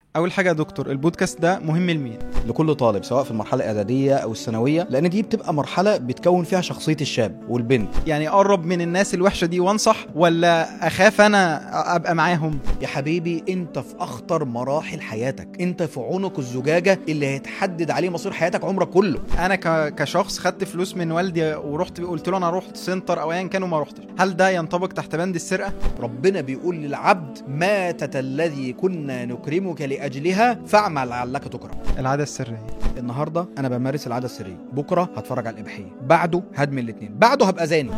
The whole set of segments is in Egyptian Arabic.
اول حاجه يا دكتور البودكاست ده مهم لمين لكل طالب سواء في المرحله الاعداديه او الثانويه لان دي بتبقى مرحله بتكون فيها شخصيه الشاب والبنت يعني اقرب من الناس الوحشه دي وانصح ولا اخاف انا ابقى معاهم يا حبيبي انت في اخطر مراحل حياتك انت في عنق الزجاجه اللي هيتحدد عليه مصير حياتك عمرك كله انا ك... كشخص خدت فلوس من والدي ورحت قلت له انا رحت سنتر او ايا كان وما رحتش هل ده ينطبق تحت بند السرقه ربنا بيقول للعبد ماتت الذي كنا نكرمك لاجلها فاعمل لعلك تكرم العاده السريه النهارده انا بمارس العاده السريه بكره هتفرج على الاباحيه بعده هدمن الاثنين بعده هبقى زاني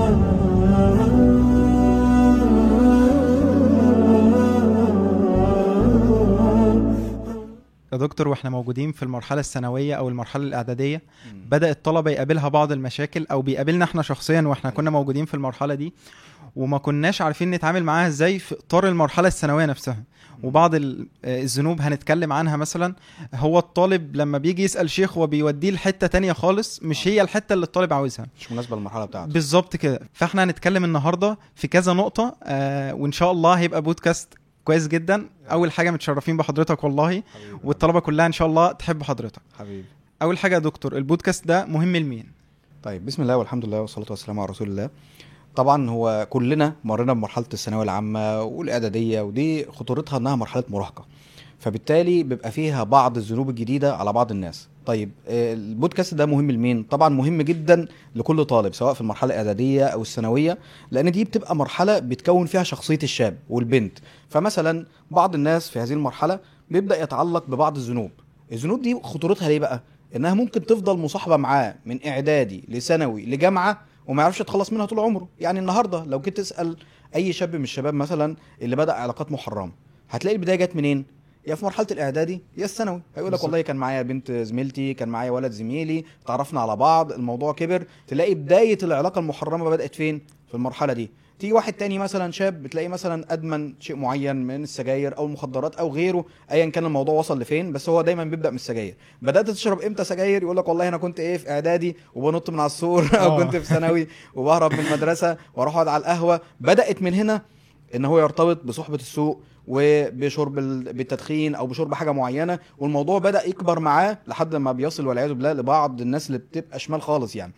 يا دكتور واحنا موجودين في المرحله الثانويه او المرحله الاعداديه بدا الطلبه يقابلها بعض المشاكل او بيقابلنا احنا شخصيا واحنا كنا موجودين في المرحله دي وما كناش عارفين نتعامل معاها ازاي في اطار المرحله الثانويه نفسها وبعض ال- آه، الذنوب هنتكلم عنها مثلا هو الطالب لما بيجي يسال شيخ وبيوديه لحته تانية خالص مش هي الحته اللي الطالب عاوزها مش مناسبه للمرحله بتاعته بالظبط كده فاحنا هنتكلم النهارده في كذا نقطه آه وان شاء الله هيبقى بودكاست كويس جدا اول حاجه متشرفين بحضرتك والله والطلبه كلها ان شاء الله تحب حضرتك حبيبي اول حاجه يا دكتور البودكاست ده مهم لمين طيب بسم الله والحمد لله والصلاه والسلام على رسول الله طبعا هو كلنا مرينا بمرحله الثانويه العامه والاعداديه ودي خطورتها انها مرحله مراهقه فبالتالي بيبقى فيها بعض الذنوب الجديده على بعض الناس طيب آه، البودكاست ده مهم لمين طبعا مهم جدا لكل طالب سواء في المرحله الاعداديه او الثانويه لان دي بتبقى مرحله بتكون فيها شخصيه الشاب والبنت فمثلا بعض الناس في هذه المرحله بيبدا يتعلق ببعض الذنوب الذنوب دي خطورتها ليه بقى انها ممكن تفضل مصاحبه معاه من اعدادي لثانوي لجامعه وما يعرفش يتخلص منها طول عمره يعني النهارده لو جيت تسال اي شاب من الشباب مثلا اللي بدا علاقات محرمه هتلاقي البدايه جت منين يا في مرحله الاعدادي يا الثانوي هيقول لك بالظبط. والله كان معايا بنت زميلتي كان معايا ولد زميلي تعرفنا على بعض الموضوع كبر تلاقي بدايه العلاقه المحرمه بدات فين في المرحله دي تيجي واحد تاني مثلا شاب بتلاقيه مثلا ادمن شيء معين من السجاير او المخدرات او غيره ايا كان الموضوع وصل لفين بس هو دايما بيبدا من السجاير بدات تشرب امتى سجاير يقول لك والله انا كنت ايه في اعدادي وبنط من على السور او آه. كنت في ثانوي وبهرب من المدرسه واروح اقعد على القهوه بدات من هنا ان هو يرتبط بصحبه السوق وبشرب ال- بالتدخين او بشرب حاجه معينه والموضوع بدا يكبر معاه لحد ما بيصل والعياذ بالله لبعض الناس اللي بتبقى شمال خالص يعني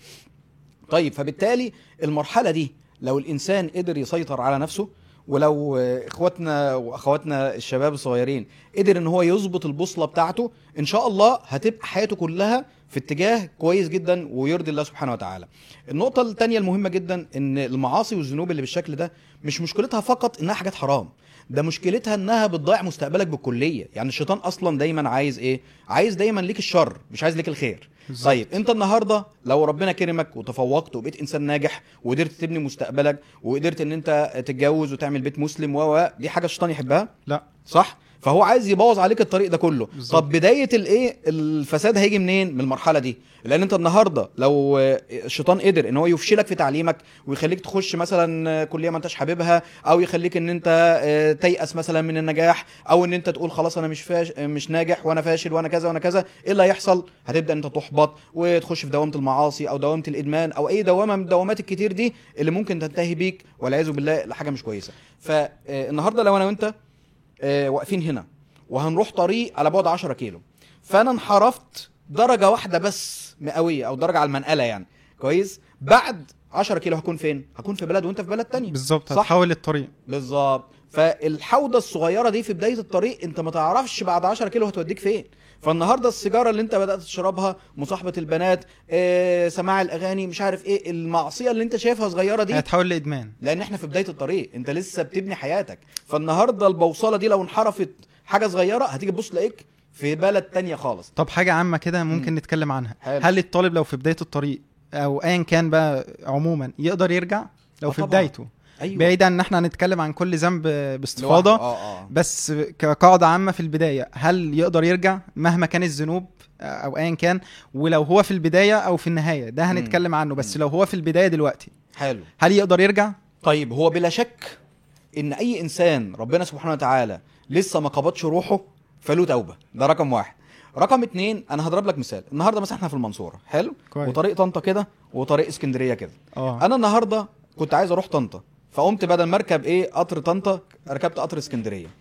طيب فبالتالي المرحله دي لو الانسان قدر يسيطر على نفسه ولو آه، اخواتنا واخواتنا الشباب الصغيرين قدر ان هو يظبط البوصله بتاعته ان شاء الله هتبقى حياته كلها في اتجاه كويس جدا ويرضي الله سبحانه وتعالى. النقطه الثانيه المهمه جدا ان المعاصي والذنوب اللي بالشكل ده مش مشكلتها فقط انها حاجات حرام ده مشكلتها انها بتضيع مستقبلك بالكليه يعني الشيطان اصلا دايما عايز ايه عايز دايما ليك الشر مش عايز ليك الخير بالظبط. طيب انت النهارده لو ربنا كرمك وتفوقت وبقيت انسان ناجح وقدرت تبني مستقبلك وقدرت ان انت تتجوز وتعمل بيت مسلم و و دي حاجه الشيطان يحبها لا صح فهو عايز يبوظ عليك الطريق ده كله بالظبط. طب بدايه الايه الفساد هيجي منين من المرحله دي لان انت النهارده لو آه، الشيطان قدر ان هو يفشلك في تعليمك ويخليك تخش مثلا آه، كليه ما انتش حاببها او يخليك ان انت آه، تيأس مثلا من النجاح او ان انت تقول خلاص انا مش فاش آه، مش ناجح وانا فاشل وانا كذا وانا كذا ايه اللي هيحصل هتبدا انت تحبط وتخش في دوامه المعاصي او دوامه الادمان او اي دوامه من الدوامات الكتير دي اللي ممكن تنتهي بيك والعياذ بالله لحاجه مش كويسه فالنهارده لو انا وانت آه، واقفين هنا وهنروح طريق على بعد 10 كيلو فانا انحرفت درجه واحده بس مئويه او درجه على المنقله يعني كويس بعد 10 كيلو هكون فين هكون في بلد وانت في بلد تانية بالظبط صح. هتحول الطريق بالظبط فالحوضه الصغيره دي في بدايه الطريق انت ما تعرفش بعد 10 كيلو هتوديك فين فالنهارده السيجاره اللي انت بدات تشربها مصاحبه البنات آه، سماع الاغاني مش عارف ايه المعصيه اللي انت شايفها صغيره دي هتحول لادمان لان احنا في بدايه الطريق انت لسه بتبني حياتك فالنهارده البوصله دي لو انحرفت حاجه صغيره هتيجي تبص تلاقيك في بلد تانية خالص طب حاجه عامه كده ممكن نتكلم عنها حلو. هل الطالب لو في بدايه الطريق او ايا كان بقى عموما يقدر يرجع لو آه في طبعاً. بدايته ايوه بعيد عن ان احنا هنتكلم عن كل ذنب باستفاضه لوحده. اه اه بس كقاعده عامه في البدايه هل يقدر يرجع مهما كان الذنوب او ايا كان ولو هو في البدايه او في النهايه ده هنتكلم عنه بس مم. لو هو في البدايه دلوقتي حلو هل يقدر يرجع طيب هو بلا شك ان اي انسان ربنا سبحانه وتعالى لسه ما قبضش روحه فله توبه ده رقم واحد رقم اتنين انا هضرب لك مثال النهارده مثلا احنا في المنصوره حلو كويس. وطريق طنطا كده وطريق اسكندريه كده اه انا النهارده كنت عايز اروح طنطا فقمت بدل ما اركب ايه قطر طنطا ركبت قطر اسكندريه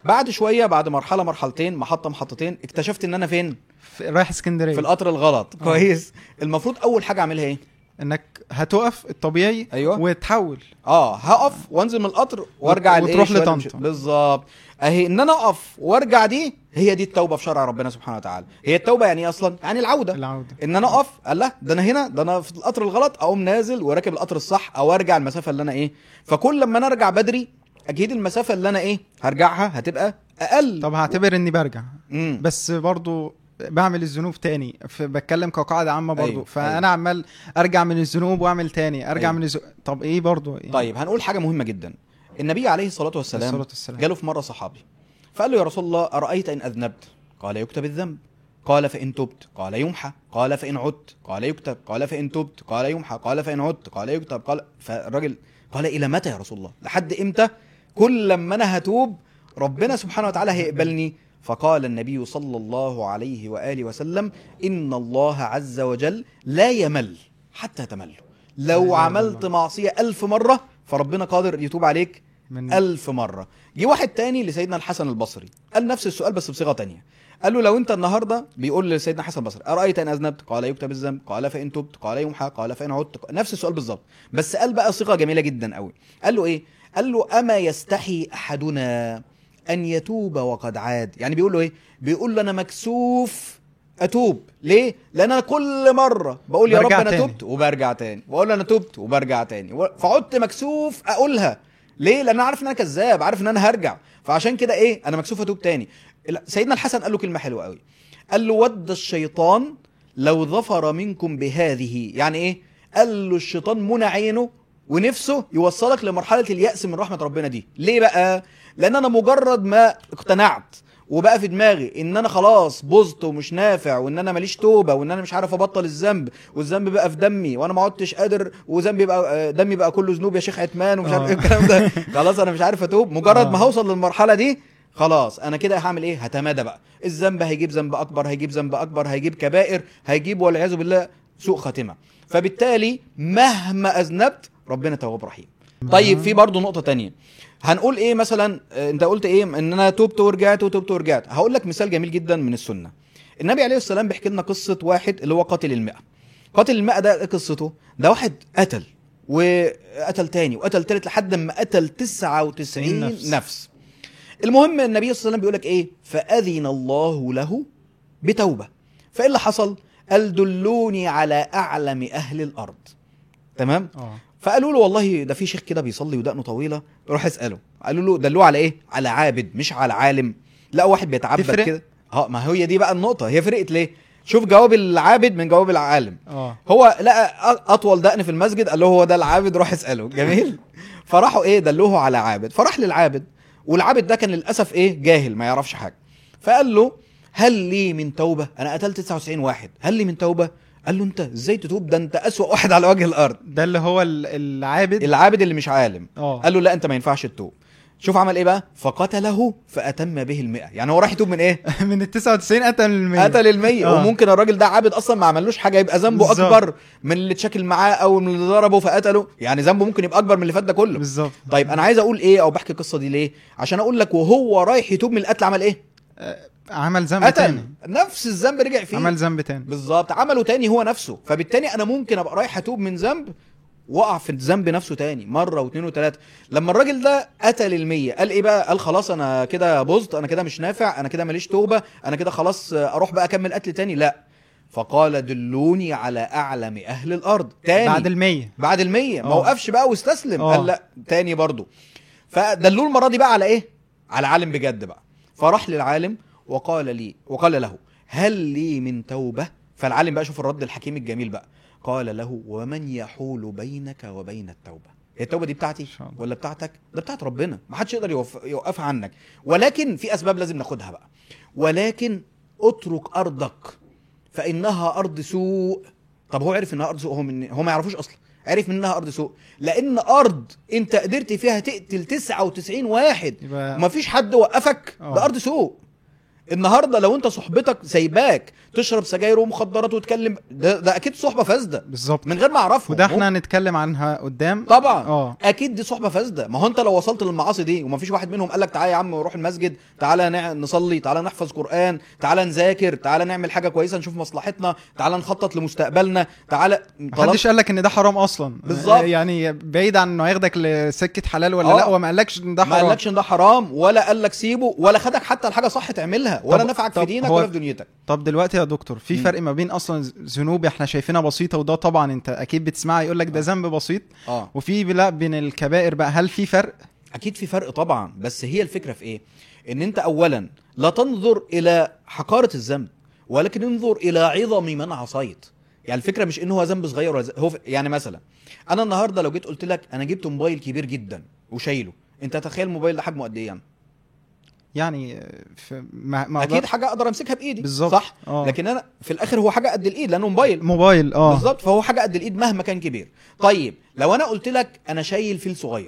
بعد شويه بعد مرحله مرحلتين محطه محطتين اكتشفت ان انا فين في- رايح اسكندريه في القطر الغلط آه. كويس المفروض اول حاجه اعملها ايه انك هتقف الطبيعي أيوة. وتحول اه هقف وانزل من القطر وارجع وت- لإيه وتروح شوية لطنطا. نمشي. بالظبط اهي ان انا اقف وارجع دي هي دي التوبه في شرع ربنا سبحانه وتعالى هي التوبه يعني ايه اصلا يعني العوده العوده ان انا اقف قال لا ده انا هنا ده انا في القطر الغلط اقوم نازل وراكب القطر الصح او ارجع المسافه اللي انا ايه فكل لما انا ارجع بدري اكيد المسافه اللي انا ايه هرجعها هتبقى اقل طب هعتبر اني برجع مم. بس برضو بعمل الذنوب تاني ف- بتكلم كقاعده عامه برضو أيوة، فانا أيوة. عمال ارجع من الذنوب واعمل تاني ارجع أيوة. من الذنوب طب ايه برضو يعني طيب هنقول حاجه مهمه جدا النبي عليه الصلاه والسلام الصلاة والسلام جاله في مره صحابي فقال له يا رسول الله ارايت ان اذنبت قال يكتب الذنب قال فان تبت قال يمحى قال فان عدت قال يكتب قال فان تبت قال يمحى قال فان عدت قال يكتب قال فالراجل قال الى متى يا رسول الله لحد امتى كل لما انا هتوب ربنا سبحانه وتعالى هيقبلني فقال النبي صلى الله عليه واله وسلم ان الله عز وجل لا يمل حتى تمل لا لو إله إلا عملت الله. معصيه ألف مره فربنا قادر يتوب عليك من ألف مرة جه واحد تاني لسيدنا الحسن البصري قال نفس السؤال بس بصيغة تانية قال له لو انت النهارده بيقول لسيدنا الحسن البصري ارايت ان اذنبت قال يكتب الذنب قال فان تبت قال يمحى قال فان عدت نفس السؤال بالظبط بس قال بقى صيغه جميله جدا قوي قال له ايه قال له اما يستحي احدنا ان يتوب وقد عاد يعني بيقول له ايه بيقول له انا مكسوف اتوب ليه لان انا كل مره بقول يا رب برجع انا تاني. تبت وبرجع تاني بقول انا تبت وبرجع تاني و- فعدت مكسوف اقولها ليه لان انا عارف ان انا كذاب عارف ان انا هرجع فعشان كده ايه انا مكسوف اتوب تاني ال- سيدنا الحسن قال له كلمه حلوه قوي قال له ود الشيطان لو ظفر منكم بهذه يعني ايه قال له الشيطان منع عينه ونفسه يوصلك لمرحله اليأس من رحمه ربنا دي ليه بقى لان انا مجرد ما اقتنعت وبقى في دماغي ان انا خلاص بزت ومش نافع وان انا ماليش توبه وان انا مش عارف ابطل الذنب والذنب بقى في دمي وانا ما عدتش قادر وذنبي بقى آه، دمي بقى كله ذنوب يا شيخ عثمان ومش عارف آه. ايه الكلام ده خلاص انا مش عارف اتوب مجرد آه. ما هوصل للمرحله دي خلاص انا كده هعمل ايه هتمادى بقى الذنب هيجيب ذنب اكبر هيجيب ذنب اكبر هيجيب كبائر هيجيب والعياذ بالله سوء خاتمه فبالتالي مهما اذنبت ربنا تواب رحيم طيب في برضه نقطه تانية هنقول ايه مثلا آه، انت قلت ايه ان انا تبت ورجعت وتبت ورجعت هقول لك مثال جميل جدا من السنه النبي عليه السلام بيحكي لنا قصه واحد اللي هو قاتل المئة قاتل المئة ده إيه قصته ده واحد قتل وقتل تاني وقتل تالت لحد ما قتل 99 نفس. نفس, نفس. المهم النبي صلى الله عليه وسلم بيقول لك ايه فاذن الله له بتوبه فايه اللي حصل قال دلوني على اعلم اهل الارض تمام اه فقالوا له والله ده في شيخ كده بيصلي ودقنه طويله روح اساله قالوا له دلوه على ايه على عابد مش على عالم لا واحد بيتعبد تفرق؟ كده اه ما هي دي بقى النقطه هي فرقت ليه شوف جواب العابد من جواب العالم اه هو لقى أ- اطول دقن في المسجد قال له هو ده العابد روح اساله جميل فراحوا ايه دلوه على عابد فراح للعابد والعابد ده كان للاسف ايه جاهل ما يعرفش حاجه فقال له هل لي من توبه انا قتلت 99 واحد هل لي من توبه قال له انت ازاي تتوب ده انت اسوأ واحد على وجه الارض ده اللي هو ال- العابد العابد اللي مش عالم اه قال له لا انت ما ينفعش تتوب شوف عمل ايه بقى فقتله فاتم به المئة يعني هو راح يتوب من ايه من ال 99 قتل ال 100 قتل المية آه. وممكن الراجل ده عابد اصلا ما عملوش حاجه يبقى ذنبه بالظبط. اكبر من اللي اتشاكل معاه او من اللي ضربه فقتله يعني ذنبه ممكن يبقى اكبر من اللي فات ده كله بالظبط طيب انا عايز اقول ايه او بحكي القصه دي ليه عشان اقول لك وهو رايح يتوب من القتل عمل ايه عمل ذنب قتل تاني نفس الذنب رجع فيه عمل ذنب تاني بالظبط عمله تاني هو نفسه فبالتالي انا ممكن ابقى رايح اتوب من ذنب وقع في الذنب نفسه تاني مره واثنين وثلاثه لما الراجل ده قتل المية قال ايه بقى قال خلاص انا كده بوظت انا كده مش نافع انا كده ماليش توبه انا كده خلاص اروح بقى اكمل قتل تاني لا فقال دلوني على اعلم اهل الارض تاني بعد ال 100 بعد المية ما آه. وقفش بقى واستسلم آه. قال لا تاني برضو فدلوه المرة دي بقى على ايه على عالم بجد بقى فراح للعالم وقال لي وقال له هل لي من توبة فالعالم بقى شوف الرد الحكيم الجميل بقى قال له ومن يحول بينك وبين التوبة هي التوبة دي بتاعتي إن شاء الله. ولا بتاعتك ده بتاعت ربنا ما حدش يقدر يوف- يوقفها عنك ولكن في اسباب لازم ناخدها بقى ولكن اترك ارضك فانها ارض سوء طب هو عرف انها ارض سوء هو من هو ما يعرفوش اصلا عرف منها ارض سوء لان ارض انت قدرت فيها تقتل 99 واحد يبقى وما فيش حد وقفك آه. ده ارض سوء النهارده لو انت صحبتك سايباك تشرب سجاير ومخدرات وتتكلم ده, ده اكيد صحبه فاسده بالظبط من غير ما اعرفهم وده احنا هنتكلم عنها قدام طبعا اه اكيد دي صحبه فاسده ما هو انت لو وصلت للمعاصي دي ومفيش واحد منهم قال لك تعالى يا عم نروح المسجد تعالى نع- نصلي تعالى نحفظ قران تعالى نذاكر تعالى نعمل حاجه كويسه نشوف مصلحتنا تعالى نخطط لمستقبلنا تعالى محدش قال لك ان ده حرام اصلا بالظبط. يعني بعيد عن انه ياخدك لسكه حلال ولا آه. لا هو ما قالكش ان ده ما حرام قالكش ان ده حرام ولا قال لك سيبه ولا خدك حتى الحاجه صح تعملها ولا طب- نفعك في طب دينك هو- ولا في دنيتك طب دلوقتي يا دكتور في مم. فرق ما بين اصلا ذنوب احنا شايفينها بسيطه وده طبعا انت اكيد بتسمعها يقول لك ده ذنب بسيط اه وفي لا بين الكبائر بقى هل في فرق اكيد في فرق طبعا بس هي الفكره في ايه ان انت اولا لا تنظر الى حقاره الذنب ولكن انظر الى عظم من عصيت يعني الفكره مش ان هو ذنب صغير ولا ز- هو ف- يعني مثلا انا النهارده لو جيت قلت لك انا جبت موبايل كبير جدا وشايله انت تخيل الموبايل ده حجمه قد ايه يعني يعني في ما, ما اكيد أقدر- حاجه اقدر امسكها بايدي بالظبط صح اه لكن انا في الاخر هو حاجه قد الايد لانه موبايل موبايل اه بالظبط فهو حاجه قد الايد مهما كان كبير طيب لو انا قلت لك انا شايل فيل صغير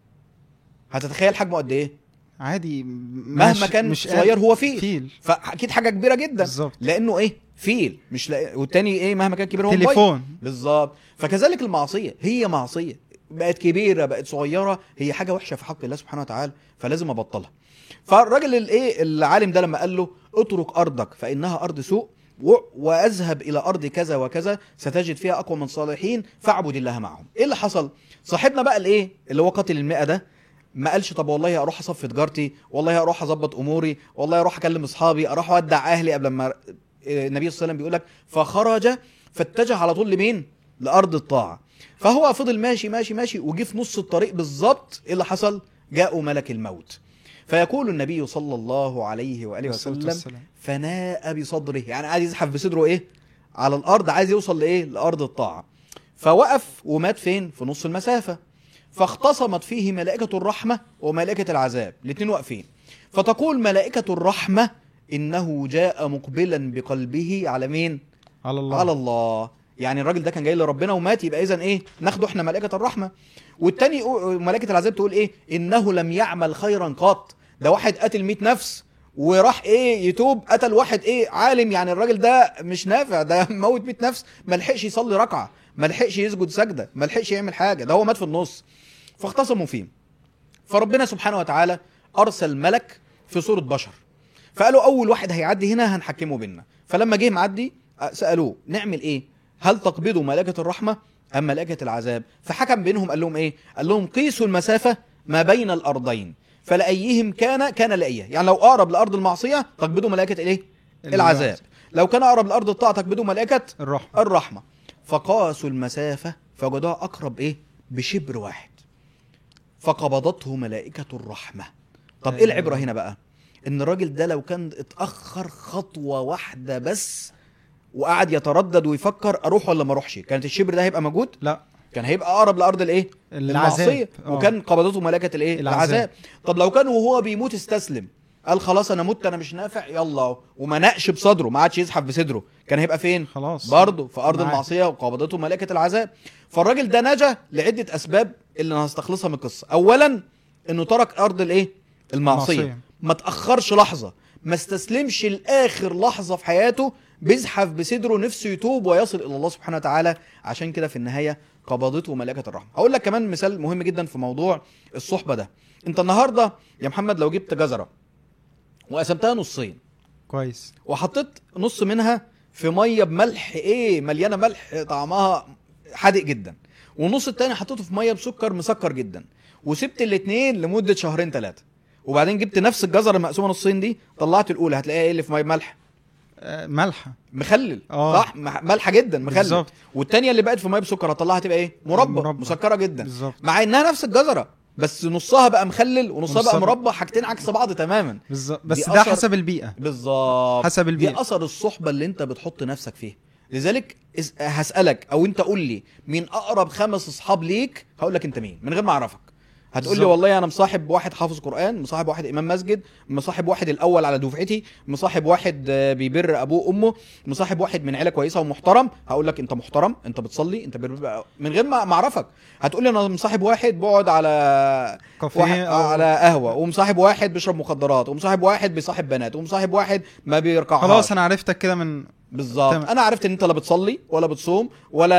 هتتخيل حجمه قد ايه عادي مهما كان مش صغير هو فيل فيل فاكيد حاجه كبيره جدا بالظبط لانه ايه فيل مش لا... والتاني ايه مهما كان كبير هو موبايل تليفون بالظبط فكذلك المعصيه هي معصيه بقت كبيره بقت صغيره هي حاجه وحشه في حق الله سبحانه وتعالى فلازم ابطلها فالراجل الايه العالم ده لما قال له اترك ارضك فانها ارض سوء و- واذهب الى ارض كذا وكذا ستجد فيها اقوى من صالحين فاعبد الله معهم ايه اللي حصل صاحبنا بقى الايه اللي هو قاتل المئة ده ما قالش طب والله اروح اصفي تجارتي والله اروح اظبط اموري والله اروح اكلم اصحابي اروح اودع اهلي قبل ما النبي صلى الله عليه وسلم بيقول لك فخرج فاتجه على طول لمين لارض الطاعه فهو فضل ماشي ماشي ماشي وجه في نص الطريق بالظبط ايه اللي حصل جاء ملك الموت فيقول النبي صلى الله عليه واله والصلاة وسلم والسلام. فناء بصدره يعني عايز يزحف بصدره ايه على الارض عايز يوصل لايه لارض الطاعه فوقف ومات فين في نص المسافه فاختصمت فيه ملائكه الرحمه وملائكه العذاب الاثنين واقفين فتقول ملائكه الرحمه انه جاء مقبلا بقلبه على مين على الله على الله يعني الراجل ده كان جاي لربنا ومات يبقى اذا ايه ناخده احنا ملائكه الرحمه والتاني يقول- ملائكه العذاب تقول ايه انه لم يعمل خيرا قط ده واحد قتل 100 نفس وراح ايه يتوب قتل واحد ايه عالم يعني الراجل ده مش نافع ده موت 100 نفس ما لحقش يصلي ركعه ما لحقش يسجد سجده ما لحقش يعمل حاجه ده هو مات في النص فاختصموا فيه فربنا سبحانه وتعالى ارسل ملك في صوره بشر فقالوا اول واحد هيعدي هنا هنحكمه بينا فلما جه معدي أه، سالوه نعمل ايه هل تقبضوا ملائكه الرحمه ام ملائكه العذاب فحكم بينهم قال لهم ايه قال لهم قيسوا المسافه ما بين الارضين فلايهم كان كان لايه يعني لو اقرب لارض المعصيه تقبضوا ملائكه الايه العذاب لو كان اقرب لارض الطاعه تقبضوا ملائكه الرحمة الرحمه فقاسوا المسافه فوجدوها اقرب ايه بشبر واحد فقبضته ملائكه الرحمه طب ايه العبره هنا بقى ان الراجل ده لو كان اتاخر خطوه واحده بس وقعد يتردد ويفكر اروح ولا ما اروحش كانت الشبر ده هيبقى موجود لا كان هيبقى اقرب لارض الايه المعصيه العذاب آه. وكان قبضته ملائكه الايه العذاب. العذاب طب لو كان وهو بيموت استسلم قال خلاص انا مت انا مش نافع يلا وما نقش بصدره ما عادش يزحف بصدره كان هيبقى فين خلاص برضه في ارض معاك. المعصيه وقبضته ملائكه العذاب فالراجل ده نجا لعده اسباب اللي انا هستخلصها من القصه اولا انه ترك ارض الايه المعصيه المعصية. ما تاخرش لحظه ما استسلمش لاخر لحظه في حياته بيزحف بصدره نفسه يتوب ويصل الى الله سبحانه وتعالى عشان كده في النهايه قبضته ملائكه الرحمه هقول لك كمان مثال مهم جدا في موضوع الصحبه ده انت النهارده يا محمد لو جبت جزره وقسمتها نصين كويس وحطيت نص منها في ميه بملح ايه مليانه ملح طعمها حادق جدا والنص التاني حطيته في ميه بسكر مسكر جدا وسبت الاتنين لمده شهرين ثلاثه وبعدين جبت نفس الجزره المقسومه نصين دي طلعت الاولى هتلاقيها ايه اللي في ميه ملح آه، ملحة مخلل آه. صح مح- مالحه جدا مخلل بالظبط والتانيه اللي بقت في ميه بسكر هتطلعها تبقى ايه مربى, مربى. مسكره جدا بالظبط مع انها نفس الجزره بس نصها بقى مخلل ونصها بقى ونصها- مربى حاجتين عكس بعض تماما بالظبط دي بس ده أثر- حسب البيئة بالظبط حسب دي البيئة اثر الصحبه اللي انت بتحط نفسك فيها لذلك اس- هسالك او انت قول لي مين اقرب خمس اصحاب ليك هقول لك انت مين من غير ما اعرفك هتقول لي بالظبط. والله انا مصاحب واحد حافظ قران مصاحب واحد امام مسجد مصاحب واحد الاول على دفعتي مصاحب واحد آه، بيبر ابوه وامه مصاحب واحد من عيله كويسه ومحترم هقول لك انت محترم انت بتصلي انت بر... من غير ما ما اعرفك هتقول لي انا مصاحب واحد بقعد على كافيه واحد أو- على قهوه ومصاحب واحد بيشرب مخدرات ومصاحب واحد بيصاحب بنات ومصاحب واحد ما بيركعهاش خلاص انا عرفتك كده من بالظبط تمام. انا عرفت ان انت لا بتصلي ولا بتصوم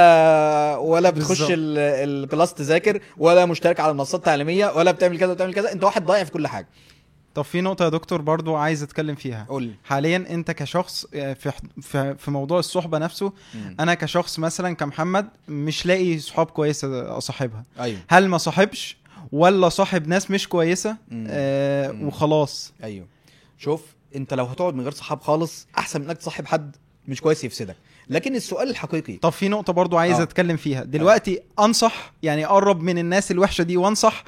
ولا ولا بتخش بالظبط. ال- الكلاس تذاكر ولا مشترك على المنصات التعليميه ولا بتعمل كذا وبتعمل كذا انت واحد ضايع في كل حاجه طب في نقطه يا دكتور برضو عايز اتكلم فيها قول لي حاليا انت كشخص آه، في في في موضوع الصحبه نفسه انا كشخص مثلا كمحمد مش لاقي صحاب كويسه اصاحبها ايوه هل ما صاحبش ولا صاحب ناس مش كويسه مم. آه مم. وخلاص ايوه شوف انت لو هتقعد من غير صحاب خالص احسن من انك تصاحب حد مش كويس يفسدك لكن السؤال الحقيقي طب في نقطه برضو عايز آه. اتكلم فيها دلوقتي انصح يعني اقرب من الناس الوحشه دي وانصح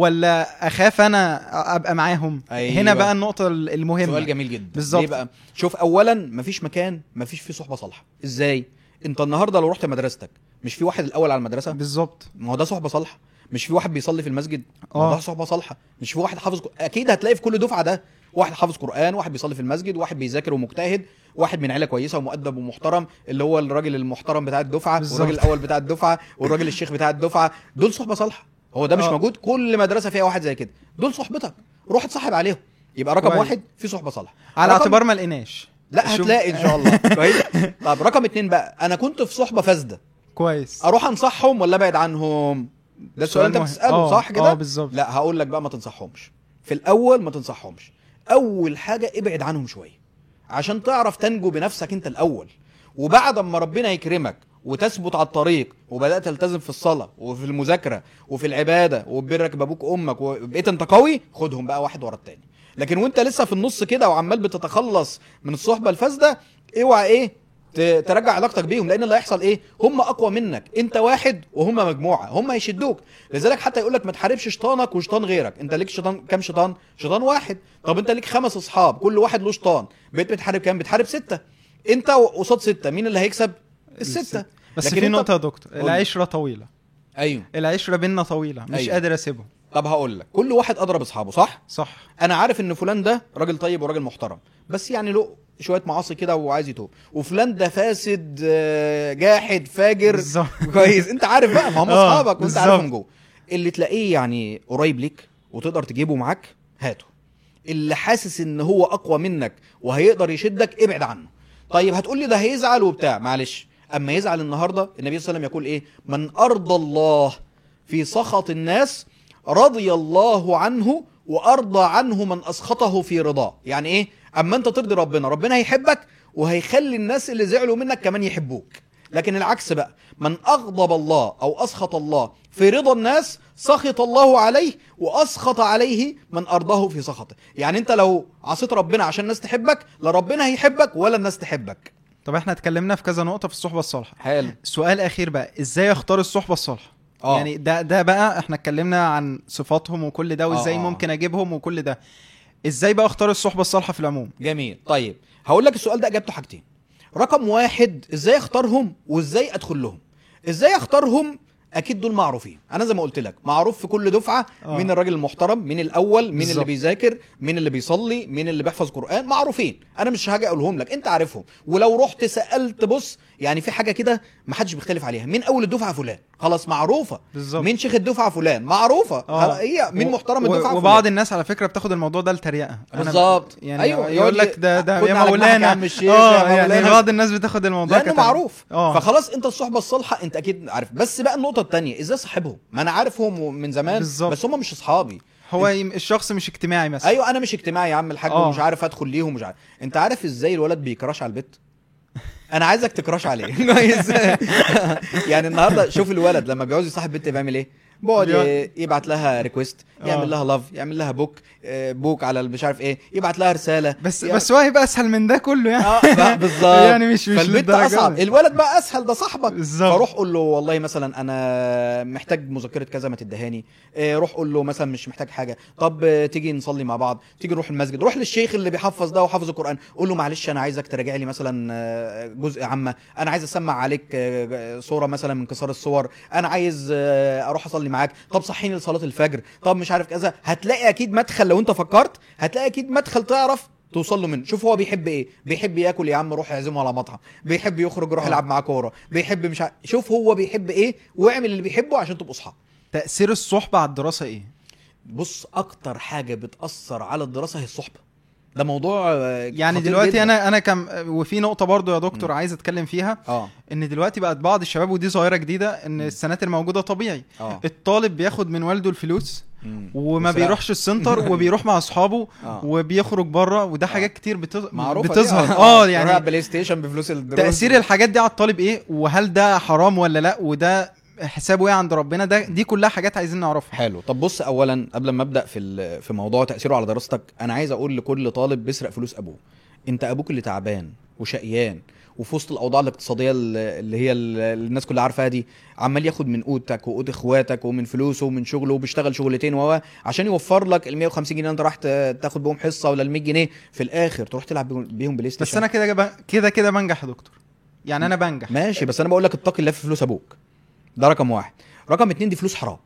ولا اخاف انا ابقى معاهم أيوة. هنا بقى النقطه المهمه سؤال جميل جدا بالظبط. ليه بقى شوف اولا مفيش مكان مفيش فيه صحبه صالحه ازاي انت النهارده لو رحت مدرستك مش في واحد الاول على المدرسه بالظبط ما هو ده صحبه صالحه مش في واحد بيصلي في المسجد ما هو آه. ده صحبه صالحه مش في واحد حافظ ق- اكيد هتلاقي في كل دفعه ده واحد حافظ قران واحد بيصلي في المسجد واحد بيذاكر ومجتهد واحد من عيله كويسه ومؤدب ومحترم اللي هو الراجل المحترم بتاع الدفعه بالظبط. والراجل الاول بتاع الدفعه والراجل الشيخ بتاع الدفعه دول صحبه صالحه هو ده مش آه. موجود كل مدرسه فيها واحد زي كده دول صحبتك روح اتصاحب عليهم يبقى رقم كويس. واحد في صحبه صالحه على رقم- اعتبار ما لقيناش لا شوف- هتلاقي ان شاء الله كويس طب رقم اتنين بقى انا كنت في صحبه فاسده كويس اروح انصحهم ولا ابعد عنهم ده السؤال انت مهم. بتساله آه، صح كده اه بالظبط لا هقول لك بقى ما تنصحهمش في الاول ما تنصحهمش اول حاجه ابعد عنهم شويه عشان تعرف تنجو بنفسك انت الاول وبعد ما ربنا يكرمك وتثبت على الطريق وبدات تلتزم في الصلاه وفي المذاكره وفي العباده وبرك بابوك وامك وبقيت انت قوي خدهم بقى واحد ورا التاني لكن وانت لسه في النص كده وعمال بتتخلص من الصحبه الفاسده اوعى ايه ت- ترجع علاقتك بيهم لان اللي هيحصل ايه هم اقوى منك انت واحد وهم مجموعه هم هيشدوك لذلك حتى يقول لك ما تحاربش شيطانك وشيطان غيرك انت ليك شيطان كام شيطان شيطان واحد طب انت ليك خمس اصحاب كل واحد له شيطان بقيت بتحارب كام بتحارب سته انت قصاد سته مين اللي هيكسب السته الستة. بس لكن في انت- نقطه يا دكتور قول لي. العشره طويله ايوه العشره بينا طويله مش أيوة. قادر اسيبهم طب هقول لك كل واحد ادرى باصحابه صح صح انا عارف ان فلان ده راجل طيب وراجل محترم بس يعني له شويه معاصي كده وعايز يتوب وفلان ده فاسد آه، جاحد فاجر بالظبط كويس انت عارف بقى ما هم آه، اصحابك وانت بالظبط. عارفهم جوه اللي تلاقيه يعني قريب ليك وتقدر تجيبه معاك هاته اللي حاسس ان هو اقوى منك وهيقدر يشدك ابعد عنه طيب هتقول لي ده هيزعل وبتاع معلش اما يزعل النهارده النبي صلى الله عليه وسلم يقول ايه من ارضى الله في سخط الناس رضي الله عنه وارضى عنه من اسخطه في رضاه يعني ايه اما انت ترضي ربنا ربنا هيحبك وهيخلي الناس اللي زعلوا منك كمان يحبوك لكن العكس بقى من اغضب الله او اسخط الله في رضا الناس سخط الله عليه واسخط عليه من ارضاه في سخطه يعني انت لو عصيت ربنا عشان الناس تحبك لا ربنا هيحبك ولا الناس تحبك طب احنا اتكلمنا في كذا نقطه في الصحبه الصالحه حلو سؤال اخير بقى ازاي اختار الصحبه الصالحه آه. يعني ده ده بقى احنا اتكلمنا عن صفاتهم وكل ده وازاي آه، آه. ممكن اجيبهم وكل ده ازاي بقى اختار الصحبه الصالحه في العموم جميل طيب هقول لك السؤال ده اجابته حاجتين رقم واحد ازاي اختارهم وازاي ادخل لهم ازاي اختارهم اكيد دول معروفين انا زي ما قلت لك معروف في كل دفعه آه. مين الراجل المحترم مين الاول مين اللي بالظبط. بيذاكر مين اللي بيصلي مين اللي بيحفظ قران معروفين انا مش هاجي اقولهم لك انت عارفهم ولو رحت سالت بص يعني في حاجه كده ما حدش بيختلف عليها مين اول الدفعه فلان خلاص معروفه بالظبط مين شيخ الدفعه فلان معروفه آه. هي مين و- محترم و- الدفعه وبعض فلان. الناس على فكره بتاخد الموضوع ده لتريقه أنا- بالظبط. يعني أيوة، ايوه يقعد يقول لك ده ده خدنا يا على جناحك يا مولانا عم الشيخ، اه يا يعني مولانا. بعض الناس بتاخد الموضوع لانه كتريقة. معروف اه فخلاص انت الصحبه الصالحه انت اكيد عارف بس بقى النقطه الثانيه ازاي صاحبهم ما انا عارفهم من زمان بالظبط. بس هم مش اصحابي هو يم- الشخص مش اجتماعي مثلا ايوه انا مش اجتماعي يا عم الحاج آه. ومش عارف ادخل ليهم مش عارف انت عارف ازاي الولد بيكراش على البيت انا عايزك تكراش عليه كويس يعني النهارده شوف الولد لما بيعوز يصاحب بنت بيعمل ايه بيقعد بيقعد- ي- يبعت لها ريكويست آه. يعمل لها لاف يعمل لها بوك آه، بوك على مش عارف ايه يبعت لها رساله بس يعمل- بس هو هيبقى اسهل من ده كله يعني اه بقى بالظبط يعني مش مش فالبنت للدرجة اصعب دي. الولد بقى اسهل ده صاحبك بالظبط. فروح قول له والله مثلا انا محتاج مذكره كذا ما تدهاني إيه، روح قول له مثلا مش محتاج حاجه طب آه، تيجي نصلي مع بعض تيجي نروح المسجد روح للشيخ اللي بيحفظ ده وحافظ القران قول له معلش انا عايزك تراجع لي مثلا آه، جزء عامه انا عايز اسمع عليك آه، صوره مثلا من كسار الصور انا عايز آه، اروح اصلي معاك طب صحيني لصلاه الفجر طب مش عارف كذا هتلاقي اكيد مدخل لو انت فكرت هتلاقي اكيد مدخل تعرف توصل له منه شوف هو بيحب ايه بيحب ياكل يا عم روح يعزمه على مطعم بيحب يخرج يروح آه. يلعب معاه كوره بيحب مش عارف شوف هو بيحب ايه واعمل اللي بيحبه عشان تبقوا اصحاب تاثير الصحبه على الدراسه ايه بص اكتر حاجه بتاثر على الدراسه هي الصحبه ده موضوع آه، يعني خطير دلوقتي جداً. انا انا كم وفي نقطه برضو يا دكتور عايز اتكلم فيها اه ان دلوقتي بقت بعض الشباب ودي ظاهره جديده ان السناتر موجوده طبيعي اه الطالب بياخد من والده الفلوس مم. وما وسرقة. بيروحش السنتر وبيروح مع اصحابه آه. وبيخرج بره وده حاجات كتير بتظ... معروفه بتظهر دي. اه يروح يعني بلاي ستيشن بفلوس الدروس تاثير الحاجات دي على الطالب ايه وهل ده حرام ولا لا وده حسابه ايه عند ربنا ده دي كلها حاجات عايزين نعرفها حلو طب بص اولا قبل ما ابدا في ال- في موضوع تاثيره على دراستك انا عايز اقول لكل طالب بيسرق فلوس ابوه انت ابوك اللي تعبان وشقيان وفي وسط الاوضاع الاقتصاديه ال- اللي هي ال- اللي الناس كلها عارفاها دي عمال ياخد من قوتك وقوت اخواتك ومن فلوسه ومن شغله وبيشتغل شغلتين و عشان يوفر لك ال 150 جنيه انت راح ت- تاخد بيهم حصه ولا ال 100 جنيه في الاخر تروح تلعب بيهم- بيهم بلاي ستيشن بس انا كده جب- كده كده بنجح يا دكتور يعني انا بنجح ماشي بس انا بقول لك اتقي الله في فلوس ابوك ده رقم واحد رقم اتنين دي فلوس حرام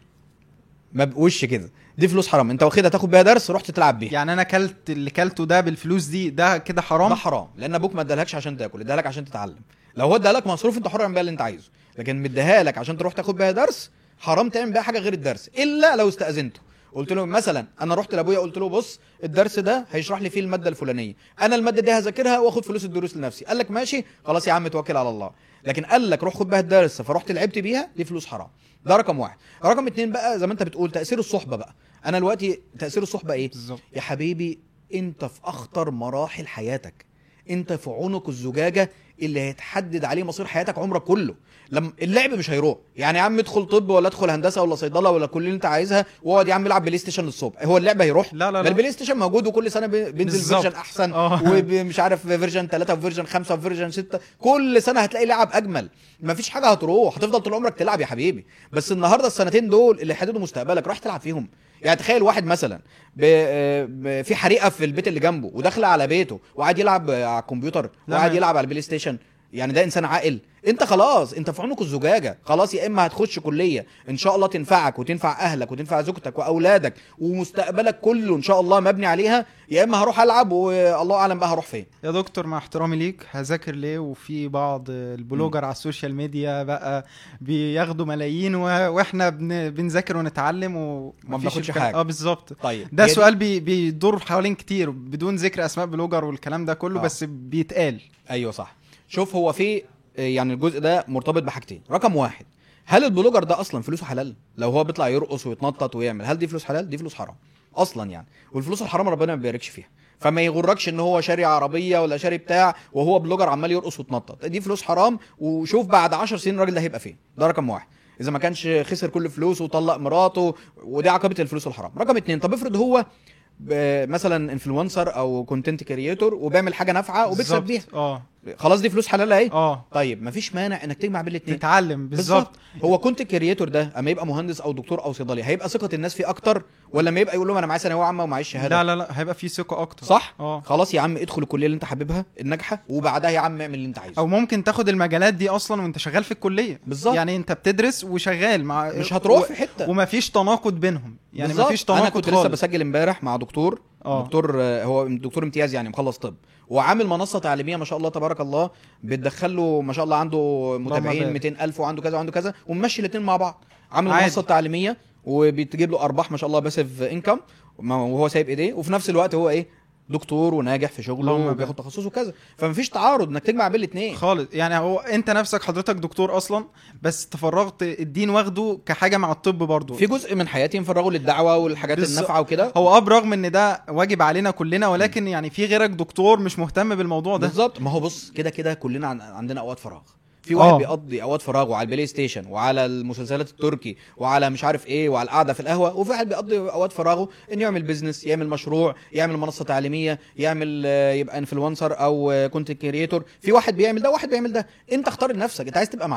ما بقوش كده دي فلوس حرام انت واخدها تاخد بيها درس رحت تلعب بيها يعني انا كلت اللي كلته ده بالفلوس دي ده كده حرام ده حرام لان ابوك ما ادالكش عشان تاكل اداها لك عشان تتعلم لو هو اداها لك مصروف انت حر اعمل بيها اللي انت عايزه لكن مديها لك عشان تروح تاخد بيها درس حرام تعمل بيها حاجه غير الدرس الا لو استاذنته قلت له مثلا انا رحت لابويا قلت له بص الدرس ده هيشرح لي فيه الماده الفلانيه انا الماده دي هذاكرها واخد فلوس الدروس لنفسي قال لك ماشي خلاص يا عم توكل على الله لكن قال لك روح خد بيها الدرس فرحت لعبت بيها دي فلوس حرام ده رقم واحد رقم اتنين بقى زي ما انت بتقول تاثير الصحبه بقى انا دلوقتي تاثير الصحبه ايه بالظبط يا حبيبي انت في اخطر مراحل حياتك انت في عنق الزجاجه اللي هيتحدد عليه مصير حياتك عمرك كله لما اللعب مش هيروح يعني يا عم ادخل طب ولا ادخل هندسه ولا صيدله ولا كل اللي انت عايزها واقعد يا عم العب بلاي ستيشن للصبح هو اللعب هيروح لا لا ده لا البلاي ستيشن موجود وكل سنه بي- بينزل بالظبط. فيرجن احسن آه. ومش عارف فيرجن 3 وفيرجن 5 وفيرجن 6 كل سنه هتلاقي لعب اجمل مفيش حاجه هتروح هتفضل طول عمرك تلعب يا حبيبي بس النهارده السنتين دول اللي يحددوا مستقبلك راح تلعب فيهم يعني تخيل واحد مثلا ب... ب... في حريقه في البيت اللي جنبه وداخل على بيته وقاعد يلعب على الكمبيوتر لا، وقاعد ما- يلعب على البلاي ستيشن يعني ده انسان عاقل انت خلاص انت في عنق الزجاجه خلاص يا اما هتخش كليه ان شاء الله تنفعك وتنفع اهلك وتنفع زوجتك واولادك ومستقبلك كله ان شاء الله مبني عليها يا اما هروح العب والله اعلم بقى هروح فين يا دكتور مع احترامي ليك هذاكر ليه وفي بعض البلوجر على السوشيال ميديا بقى بياخدوا ملايين و... واحنا بن... بنذاكر ونتعلم ومفيش بناخدش الكلام- حاجة. اه بالظبط طيب ده هي دي- سؤال بي... بيدور حوالين كتير بدون ذكر اسماء بلوجر والكلام ده كله آه. بس بيتقال ايوه صح شوف هو في يعني الجزء ده مرتبط بحاجتين رقم واحد هل البلوجر ده اصلا فلوسه حلال لو هو بيطلع يرقص ويتنطط ويعمل هل دي فلوس حلال دي فلوس حرام اصلا يعني والفلوس الحرام ربنا ما بيباركش فيها فما يغركش ان هو شاري عربيه ولا شاري بتاع وهو بلوجر عمال يرقص ويتنطط دي فلوس حرام وشوف بعد 10 سنين الراجل ده هيبقى فين ده رقم واحد اذا ما كانش خسر كل فلوسه وطلق مراته ودي عقبه الفلوس الحرام رقم اتنين طب افرض هو ب- مثلا انفلونسر او كونتنت كريتور وبيعمل حاجه نافعه وبيكسب بالظبط. بيها اه خلاص دي فلوس حلال اهي اه طيب مفيش مانع انك تجمع بين الاثنين تتعلم بالظبط هو كنت كرييتور ده اما يبقى مهندس او دكتور او صيدلي هيبقى ثقه الناس فيه اكتر ولا ما يبقى يقول لهم انا معايا ثانويه عامه ومعيش شهاده لا لا لا هيبقى في ثقه اكتر صح اه خلاص يا عم ادخل الكليه اللي انت حاببها الناجحه وبعدها يا عم اعمل اللي انت عايزه او ممكن تاخد المجالات دي اصلا وانت شغال في الكليه بالظبط. يعني انت بتدرس وشغال مع مش هتروح و... في حته ومفيش تناقض بينهم يعني بالظبط. مفيش تناقض انا كنت لسه خالص. بسجل امبارح مع دكتور اه دكتور آه، هو دكتور امتياز يعني مخلص طب وعامل منصه تعليميه ما شاء الله تبارك الله بتدخل له ما شاء الله عنده متابعين بارك. 200000 وعنده كذا وعنده كذا وممشي الاثنين مع بعض عامل عادي. منصه تعليميه وبتجيب له ارباح ما شاء الله باسيف انكم وهو سايب ايديه وفي نفس الوقت هو ايه دكتور وناجح في شغله اللهم وبياخد تخصصه وكذا فمفيش تعارض انك تجمع بين الاثنين خالص يعني هو انت نفسك حضرتك دكتور اصلا بس تفرغت الدين واخده كحاجه مع الطب برضو في جزء من حياتي مفرغه للدعوه والحاجات بالظبط. النافعه وكده هو اه برغم ان ده واجب علينا كلنا ولكن يعني في غيرك دكتور مش مهتم بالموضوع ده بالظبط ما هو بص كده كده كلنا عن- عندنا اوقات فراغ في واحد آه. بيقضي اوقات فراغه على البلاي ستيشن وعلى المسلسلات التركي وعلى مش عارف ايه وعلى القعده في القهوه وفي واحد بيقضي اوقات فراغه انه يعمل بيزنس يعمل مشروع يعمل منصه تعليميه يعمل آه، يبقى انفلونسر او كونتنت كريتور في واحد بيعمل ده وواحد بيعمل ده انت اختار لنفسك انت عايز تبقى مع مين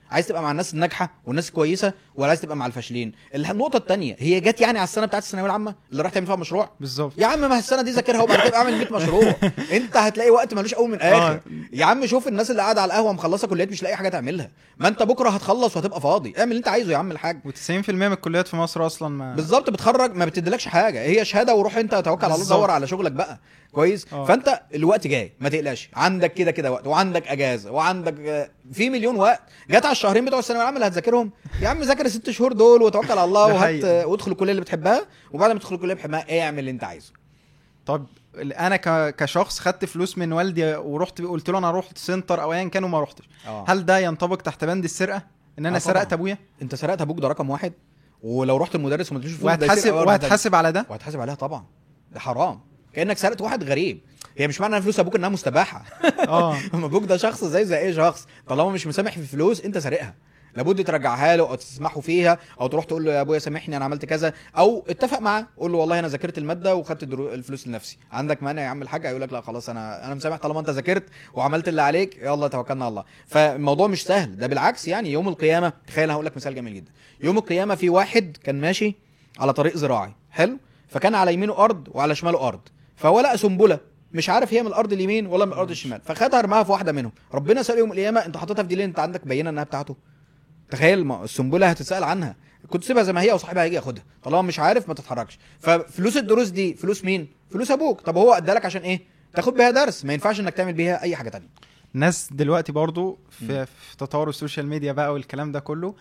عايز تبقى مع الناس الناجحه والناس الكويسه ولا عايز تبقى مع الفاشلين النقطه الثانيه هي جت يعني على السنه بتاعت الثانويه العامه اللي راح تعمل فيها مشروع بالظبط يا عم ما السنه دي ذاكرها وبعد كده اعمل 100 مشروع انت هتلاقي وقت ملوش اول من اخر آه. يا عم شوف الناس اللي قاعده على القهوه مخلصه كليات مش لاقي حاجه تعملها ما انت بكره هتخلص وهتبقى فاضي اعمل اللي انت عايزه يا عم الحاج و90% من الكليات في مصر اصلا ما بالظبط بتخرج ما بتديلكش حاجه هي شهاده وروح انت توكل على الله بالظبط. دور على شغلك بقى كويس اه. فانت الوقت جاي ما تقلقش عندك كده كده وقت وعندك اجازه وعندك آه، في مليون وقت جت على الشهرين بتوع الثانويه العامه اللي هتذاكرهم يا عم ذاكر الست شهور دول وتوكل على الله ده وهات حقيقي. آه، وادخل الكليه اللي بتحبها وبعد ما تدخل الكليه اللي بتحبها اعمل اللي انت عايزه طب انا ك... كشخص خدت فلوس من والدي ورحت قلت له انا رحت سنتر او ايا كان وما رحتش اه هل ده ينطبق تحت بند السرقه ان انا آه طبعاً. سرقت ابويا انت سرقت ابوك ده رقم واحد ولو رحت المدرس وما اديتوش فلوس ده يسرق وهتحاسب أول ما وهتحاسب على ده وهتحاسب عليها طبعا ده حرام كانك سرقت واحد غريب هي مش معنى ان فلوس ابوك انها مستباحه اه اما ابوك ده شخص زي زي اي شخص طالما مش مسامح في فلوس انت سارقها لابد ترجعها له او تسمحه فيها او تروح تقول له يا ابويا سامحني انا عملت كذا او اتفق معاه قول له والله انا ذاكرت الماده وخدت الدرو- الفلوس لنفسي عندك مانع يا عم الحاج هيقول لك لا خلاص انا انا مسامح طالما انت ذاكرت وعملت اللي عليك يلا توكلنا على الله فالموضوع مش سهل ده بالعكس يعني يوم القيامه تخيل هقول لك مثال جميل جدا يوم القيامه في واحد كان ماشي على طريق زراعي حلو فكان على يمينه ارض وعلى شماله ارض فهو لقى سنبله مش عارف هي من الارض اليمين ولا من الارض الشمال فخدها رماها في واحده منهم ربنا سال يوم القيامه انت حاططها في دي ليه انت عندك بينه انها بتاعته تخيل ما السنبله هتتسال عنها كنت سيبها زي ما هي وصاحبها هيجي ياخدها طالما مش عارف ما تتحركش ففلوس الدروس دي فلوس مين فلوس ابوك طب هو ادالك عشان ايه تاخد بيها درس ما ينفعش انك تعمل بيها اي حاجه تانية ناس دلوقتي برضو في, مم. في تطور السوشيال ميديا بقى والكلام ده كله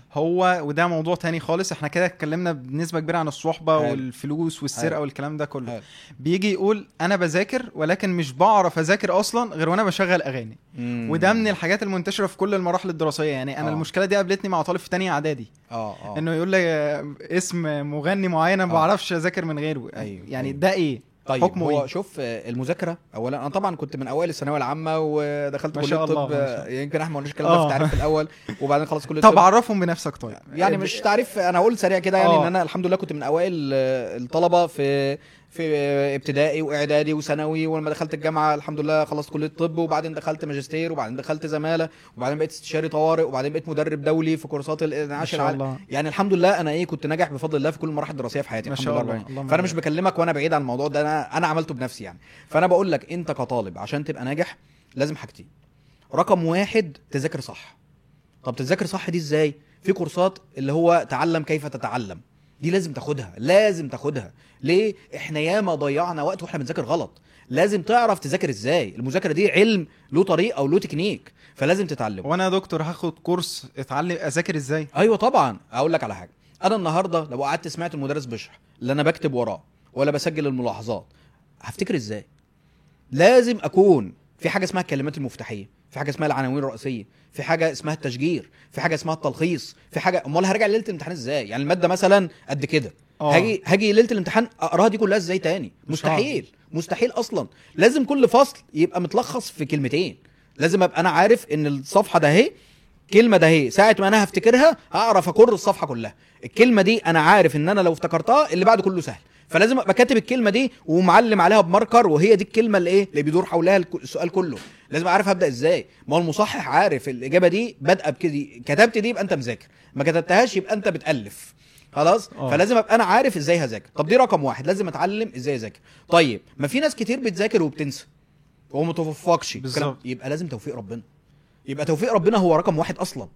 هو وده موضوع تاني خالص احنا كده اتكلمنا بنسبه كبيره عن الصحبه حلو. والفلوس والسرقه حلو. والكلام ده كله حلو. بيجي يقول انا بذاكر ولكن مش بعرف اذاكر اصلا غير وانا بشغل اغاني مم. وده من الحاجات المنتشره في كل المراحل الدراسيه يعني انا آه. المشكله دي قابلتني مع طالب في تانية اعدادي اه اه انه يقول لي آه، اسم مغني معين انا ما آه. بعرفش اذاكر من غيره أيوه، يعني أيوه. ده ايه طيب حكمه هو ايه شوف آه، المذاكره اولا انا طبعا كنت من اوائل الثانويه العامه ودخلت ما كليه شاء الله، الطب ما آه، شاء يمكن احنا ما قلناش الكلام ده في آه. التعريف في الاول وبعدين خلاص كليه طب الطب عرفهم بنفسك طيب يعني مش تعريف انا هقول سريع كده يعني آه. ان انا الحمد لله كنت من اوائل آه، الطلبه في في ابتدائي واعدادي وثانوي ولما دخلت الجامعه الحمد لله خلصت كليه الطب وبعدين دخلت ماجستير وبعدين دخلت زماله وبعدين بقيت استشاري طوارئ وبعدين بقيت مدرب دولي في كورسات ما الانعاش شاء العالمي الله يعني الحمد لله انا ايه كنت ناجح بفضل الله في كل المراحل الدراسيه في حياتي ما الحمد شاء لله الله. رب العالمين. اللهم فانا مش بارك. بكلمك وانا بعيد عن الموضوع ده انا انا عملته بنفسي يعني فانا بقول لك انت كطالب عشان تبقى ناجح لازم حاجتين رقم واحد تذاكر صح طب تذاكر صح دي ازاي في كورسات اللي هو تعلم كيف تتعلم دي لازم تاخدها لازم تاخدها ليه احنا ياما ضيعنا وقت واحنا بنذاكر غلط لازم تعرف تذاكر ازاي المذاكره دي علم له طريقه وله تكنيك فلازم تتعلمه وانا يا دكتور هاخد كورس اتعلم اذاكر ازاي ايوه طبعا اقول لك على حاجه انا النهارده لو قعدت سمعت المدرس بيشرح لا انا بكتب وراه ولا بسجل الملاحظات هفتكر ازاي لازم اكون في حاجه اسمها الكلمات المفتاحيه في حاجه اسمها العناوين الرئيسيه في حاجه اسمها التشجير في حاجه اسمها التلخيص في حاجه امال هرجع ليله الامتحان ازاي يعني الماده مثلا قد كده آه. هاجي هاجي ليله الامتحان اقراها دي كلها ازاي تاني مستحيل مستحيل اصلا لازم كل فصل يبقى متلخص في كلمتين لازم ابقى انا عارف ان الصفحه ده اهي كلمه ده اهي ساعه ما انا هفتكرها هعرف اكر الصفحه كلها الكلمه دي انا عارف ان انا لو افتكرتها اللي بعده كله سهل فلازم ابقى كاتب الكلمه دي ومعلم عليها بماركر وهي دي الكلمه اللي ايه اللي بيدور حولها الك- السؤال كله لازم اعرف هبدا ازاي ما هو المصحح عارف الاجابه دي بادئه بكده كتبت دي يبقى انت مذاكر ما كتبتهاش يبقى انت بتالف خلاص آه. فلازم ابقى انا عارف ازاي هذاكر طب دي رقم واحد لازم اتعلم ازاي اذاكر طيب ما في ناس كتير بتذاكر وبتنسى وما توفقش بالظبط. الكلام- يبقى لازم توفيق ربنا يبقى توفيق ربنا هو رقم واحد اصلا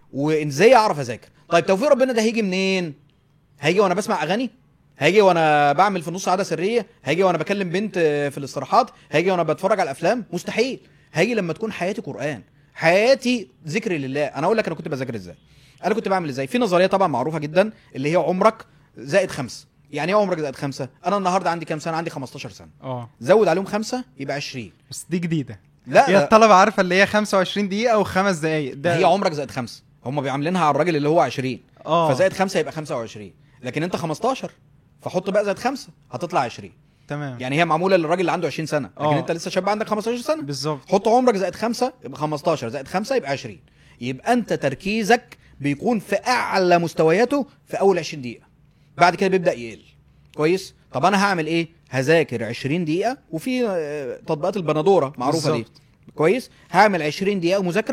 وازاي اعرف اذاكر طيب توفيق ربنا ده هيجي منين هيجي وانا بسمع اغاني هيجي وانا بعمل في النص عاده سريه هيجي وانا بكلم بنت في الاستراحات هيجي وانا بتفرج على الافلام مستحيل هيجي لما تكون حياتي قران حياتي ذكر لله انا اقول لك انا كنت بذاكر ازاي انا كنت بعمل ازاي في نظريه طبعا معروفه جدا اللي هي عمرك زائد خمسة يعني ايه عمرك زائد خمسة انا النهارده عندي كام سنه عندي 15 سنه اه زود عليهم خمسة يبقى 20 بس دي جديده لا هي لا، الطلبه عارفه اللي هي 25 دقيقه وخمس دقائق ده هي عمرك زائد خمسة هم بيعاملينها على الراجل اللي هو 20 اه فزائد خمسة يبقى 25 لكن انت 15 فحط بقى زائد خمسة هتطلع 20 تمام يعني هي معموله للراجل اللي عنده 20 سنه لكن آه. انت لسه شاب عندك 15 سنه بالظبط حط عمرك زائد خمسة يبقى 15 زائد خمسة يبقى 20 يبقى انت تركيزك بيكون في اعلى مستوياته في اول 20 دقيقه بعد كده بيبدا يقل كويس طب انا هعمل ايه هذاكر 20 دقيقه وفي آه، تطبيقات البندوره معروفه دي بالظبط. كويس هعمل 20 دقيقه مذاكره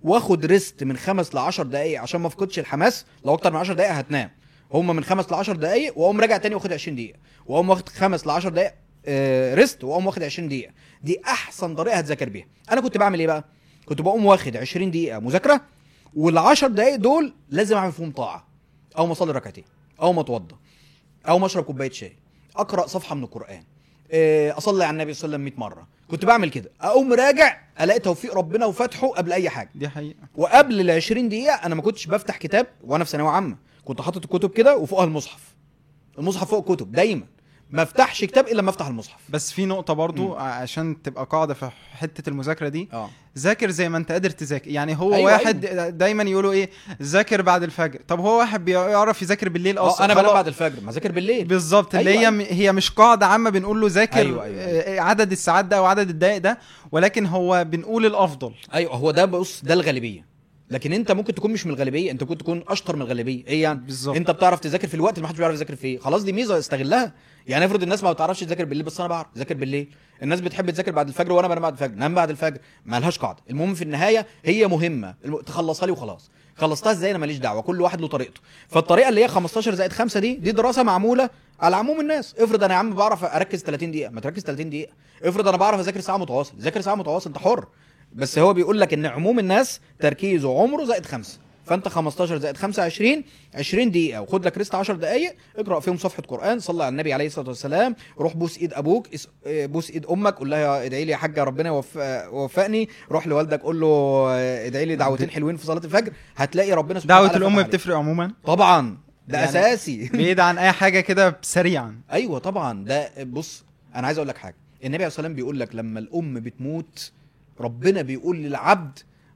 واخد ريست من خمس ل 10 دقائق عشان ما افقدش الحماس لو اكتر من 10 دقائق هتنام هم من خمس ل 10 دقائق واقوم راجع تاني واخد 20 دقيقه واقوم واخد خمس ل 10 دقائق آه ريست واقوم واخد 20 دقيقه دي احسن طريقه هتذاكر بيها انا كنت بعمل ايه بقى كنت بقوم واخد 20 دقيقه مذاكره وال10 دقائق دول لازم اعمل فيهم طاعه او ما اصلي ركعتين او ما اتوضى او ما اشرب كوبايه شاي اقرا صفحه من القران آه، اصلي على النبي صلى الله عليه وسلم 100 مره كنت بعمل كده اقوم راجع الاقي توفيق ربنا وفتحه قبل اي حاجه دي حقيقه وقبل ال 20 دقيقه انا ما كنتش بفتح كتاب وانا في ثانويه عامه كنت حاطط الكتب كده وفوقها المصحف المصحف فوق الكتب دايما ما افتحش كتاب الا لما افتح المصحف بس في نقطه برضو مم. عشان تبقى قاعده في حته المذاكره دي اه ذاكر زي ما انت قادر تذاكر يعني هو أيوة، أيوة واحد أيوة. دايما يقولوا ايه ذاكر بعد الفجر طب هو واحد بيعرف يذاكر بالليل اصلا اه انا بنام خلاص. بعد الفجر ما ذاكر بالليل بالظبط اللي أيوة، هي م- هي مش قاعده عامه بنقول له ذاكر أيوة، أيوة، آه، عدد الساعات ده او عدد الدقائق ده ولكن هو بنقول الافضل ايوه هو ده بص ده الغالبيه لكن انت ممكن تكون مش من الغالبيه انت ممكن تكون اشطر من الغالبيه ايه يعني بالظبط انت بتعرف تذاكر في الوقت اللي ما حدش بيعرف يذاكر فيه خلاص دي ميزه استغلها يعني افرض الناس ما بتعرفش تذاكر بالليل بس انا بعرف اذاكر بالليل الناس بتحب تذاكر بعد الفجر وانا بنام بعد الفجر نام بعد الفجر ما لهاش قاعده المهم في النهايه هي مهمه الم- تخلصها لي وخلاص خلصتها ازاي انا ماليش دعوه كل واحد له طريقته فالطريقه اللي هي 15 زائد 5 دي دي دراسه معموله على عموم الناس افرض انا يا عم بعرف اركز 30 دقيقه ما تركز 30 دقيقه افرض انا بعرف اذاكر ساعه متواصل ذاكر ساعه متواصل انت حر بس هو بيقول لك ان عموم الناس تركيزه عمره زائد خمسة فانت 15 زائد 5 20 20 دقيقه وخد لك ريست 10 دقائق اقرا فيهم صفحه قران صلي على النبي عليه الصلاه والسلام روح بوس ايد ابوك اس- آه، بوس ايد امك قول لها ادعي لي يا حاجه ربنا يوف- آه، وفقني روح لوالدك قول له آه، ادعي لي دعوتين حلوين في صلاه الفجر هتلاقي ربنا سبحانه دعوه وتعالى الام فتح عليك. بتفرق عموما طبعا ده يعني- اساسي بعيد عن اي حاجه كده سريعا ايوه طبعا ده بص انا عايز اقول لك حاجه النبي عليه الصلاه والسلام بيقول لك لما الام بتموت ربنا بيقول للعبد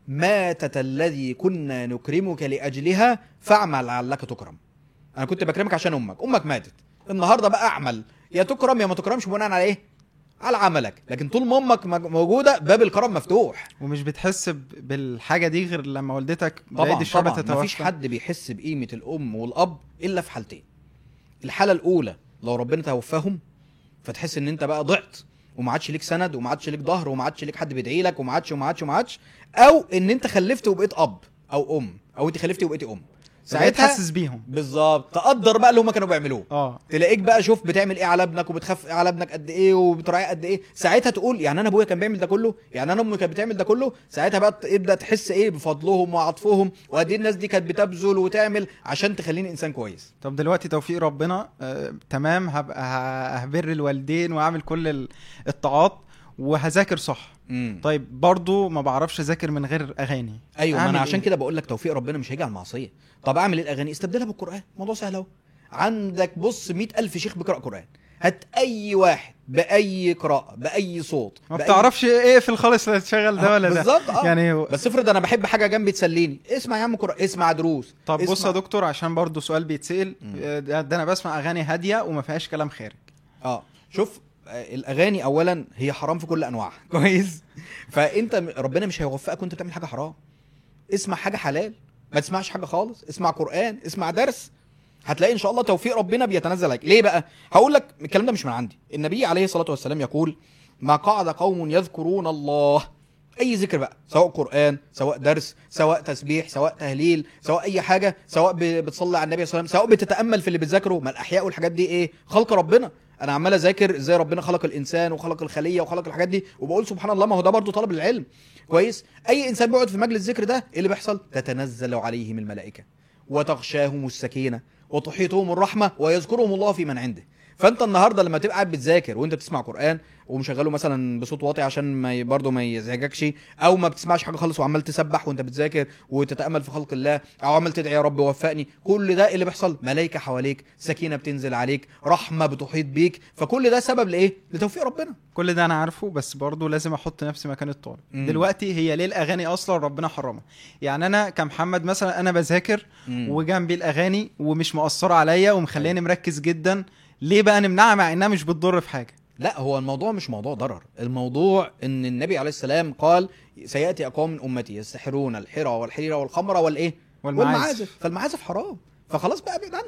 ماتت الذي كنا نكرمك لاجلها فاعمل لعلك تكرم انا كنت بكرمك عشان امك امك ماتت النهارده بقى اعمل يا تكرم يا ما تكرمش بناء على ايه على عملك لكن طول ما امك مج- موجوده باب الكرم مفتوح ومش بتحس ب- بالحاجه دي غير لما والدتك طبعا بعيد الشر طبعا تتوفى مفيش حد بيحس بقيمه الام والاب الا في حالتين الحاله الاولى لو ربنا توفاهم فتحس ان انت بقى ضعت وما عادش ليك سند وما عادش ليك ظهر وما عادش ليك حد بيدعي لك وما عادش وما عادش وما عادش او ان انت خلفت وبقيت اب او ام او انت خلفتي وبقيتي ام ساعتها ساعتها حاسس بيهم بالظبط تقدر بقى اللي هم كانوا بيعملوه اه تلاقيك بقى شوف بتعمل ايه على ابنك وبتخاف على ابنك قد ايه وبتراعيه قد ايه ساعتها تقول يعني انا ابويا كان بيعمل ده كله يعني انا امي كانت بتعمل ده كله ساعتها بقى تبدا تحس ايه بفضلهم وعطفهم وقد ايه الناس دي كانت بتبذل وتعمل عشان تخليني انسان كويس طب دلوقتي توفيق ربنا آه تمام هبقى ه- هبر الوالدين واعمل كل ال- الطاعات وهذاكر صح امم طيب برضو ما بعرفش اذاكر من غير اغاني ايوه ما أعمل انا عشان إيه؟ كده بقول لك توفيق ربنا مش هيجي على المعصيه طب اعمل ايه الاغاني استبدلها بالقران موضوع سهل اهو عندك بص مئة ألف شيخ بيقرأ قرآن هات أي واحد بأي قراءة بأي صوت ما بأي- بتعرفش ايه في الخالص لا تشغل ده آه، ولا ده بالظبط اه يعني بس افرض انا بحب حاجه جنبي تسليني اسمع يا عم قرآن اسمع دروس طب اسمع. بص يا دكتور عشان برضو سؤال بيتسأل مم. آه، ده, ده انا بسمع اغاني هاديه وما فيهاش كلام خارج اه شوف آه، الاغاني اولا هي حرام في كل انواعها كويس فانت م- ربنا مش هيوفقك وانت بتعمل حاجه حرام اسمع حاجه حلال ما تسمعش حاجه خالص اسمع قران اسمع درس هتلاقي ان شاء الله توفيق ربنا بيتنزل عليك ليه بقى هقول لك الكلام ده مش من عندي النبي عليه الصلاه والسلام يقول ما قعد قوم يذكرون الله اي ذكر بقى سواء قران سواء درس سواء تسبيح سواء تهليل سواء اي حاجه سواء ب- بتصلي على النبي صلى الله عليه وسلم سواء بتتامل في اللي بتذاكره ما الاحياء والحاجات دي ايه خلق ربنا انا عمال اذاكر ازاي ربنا خلق الانسان وخلق الخليه وخلق الحاجات دي وبقول سبحان الله ما هو ده برضه طلب العلم كويس اي انسان بيقعد في مجلس ذكر ده ايه اللي بيحصل تتنزل عليهم الملائكه وتغشاهم السكينه وتحيطهم الرحمه ويذكرهم الله في من عنده فانت النهارده لما تبقى قاعد بتذاكر وانت بتسمع قران ومشغله مثلا بصوت واطي عشان ما ي- برضه ما يزعجكش او ما بتسمعش حاجه خالص وعمال تسبح وانت بتذاكر وتتامل في خلق الله او عمال تدعي يا رب وفقني كل ده اللي بيحصل ملائكه حواليك سكينه بتنزل عليك رحمه بتحيط بيك فكل ده سبب لايه لتوفيق ربنا كل ده انا عارفه بس برضو لازم احط نفسي مكان الطالب مم. دلوقتي هي ليه الاغاني اصلا ربنا حرمها يعني انا كمحمد مثلا انا بذاكر وجنبي الاغاني ومش مؤثره عليا ومخليني مركز جدا ليه بقى نمنعها مع انها مش بتضر في حاجه لا هو الموضوع مش موضوع ضرر الموضوع ان النبي عليه السلام قال سياتي اقوام من امتي يستحرون الحرى والحريره والخمر والايه والمعازف. والمعازف فالمعازف حرام فخلاص بقى ابعد عنها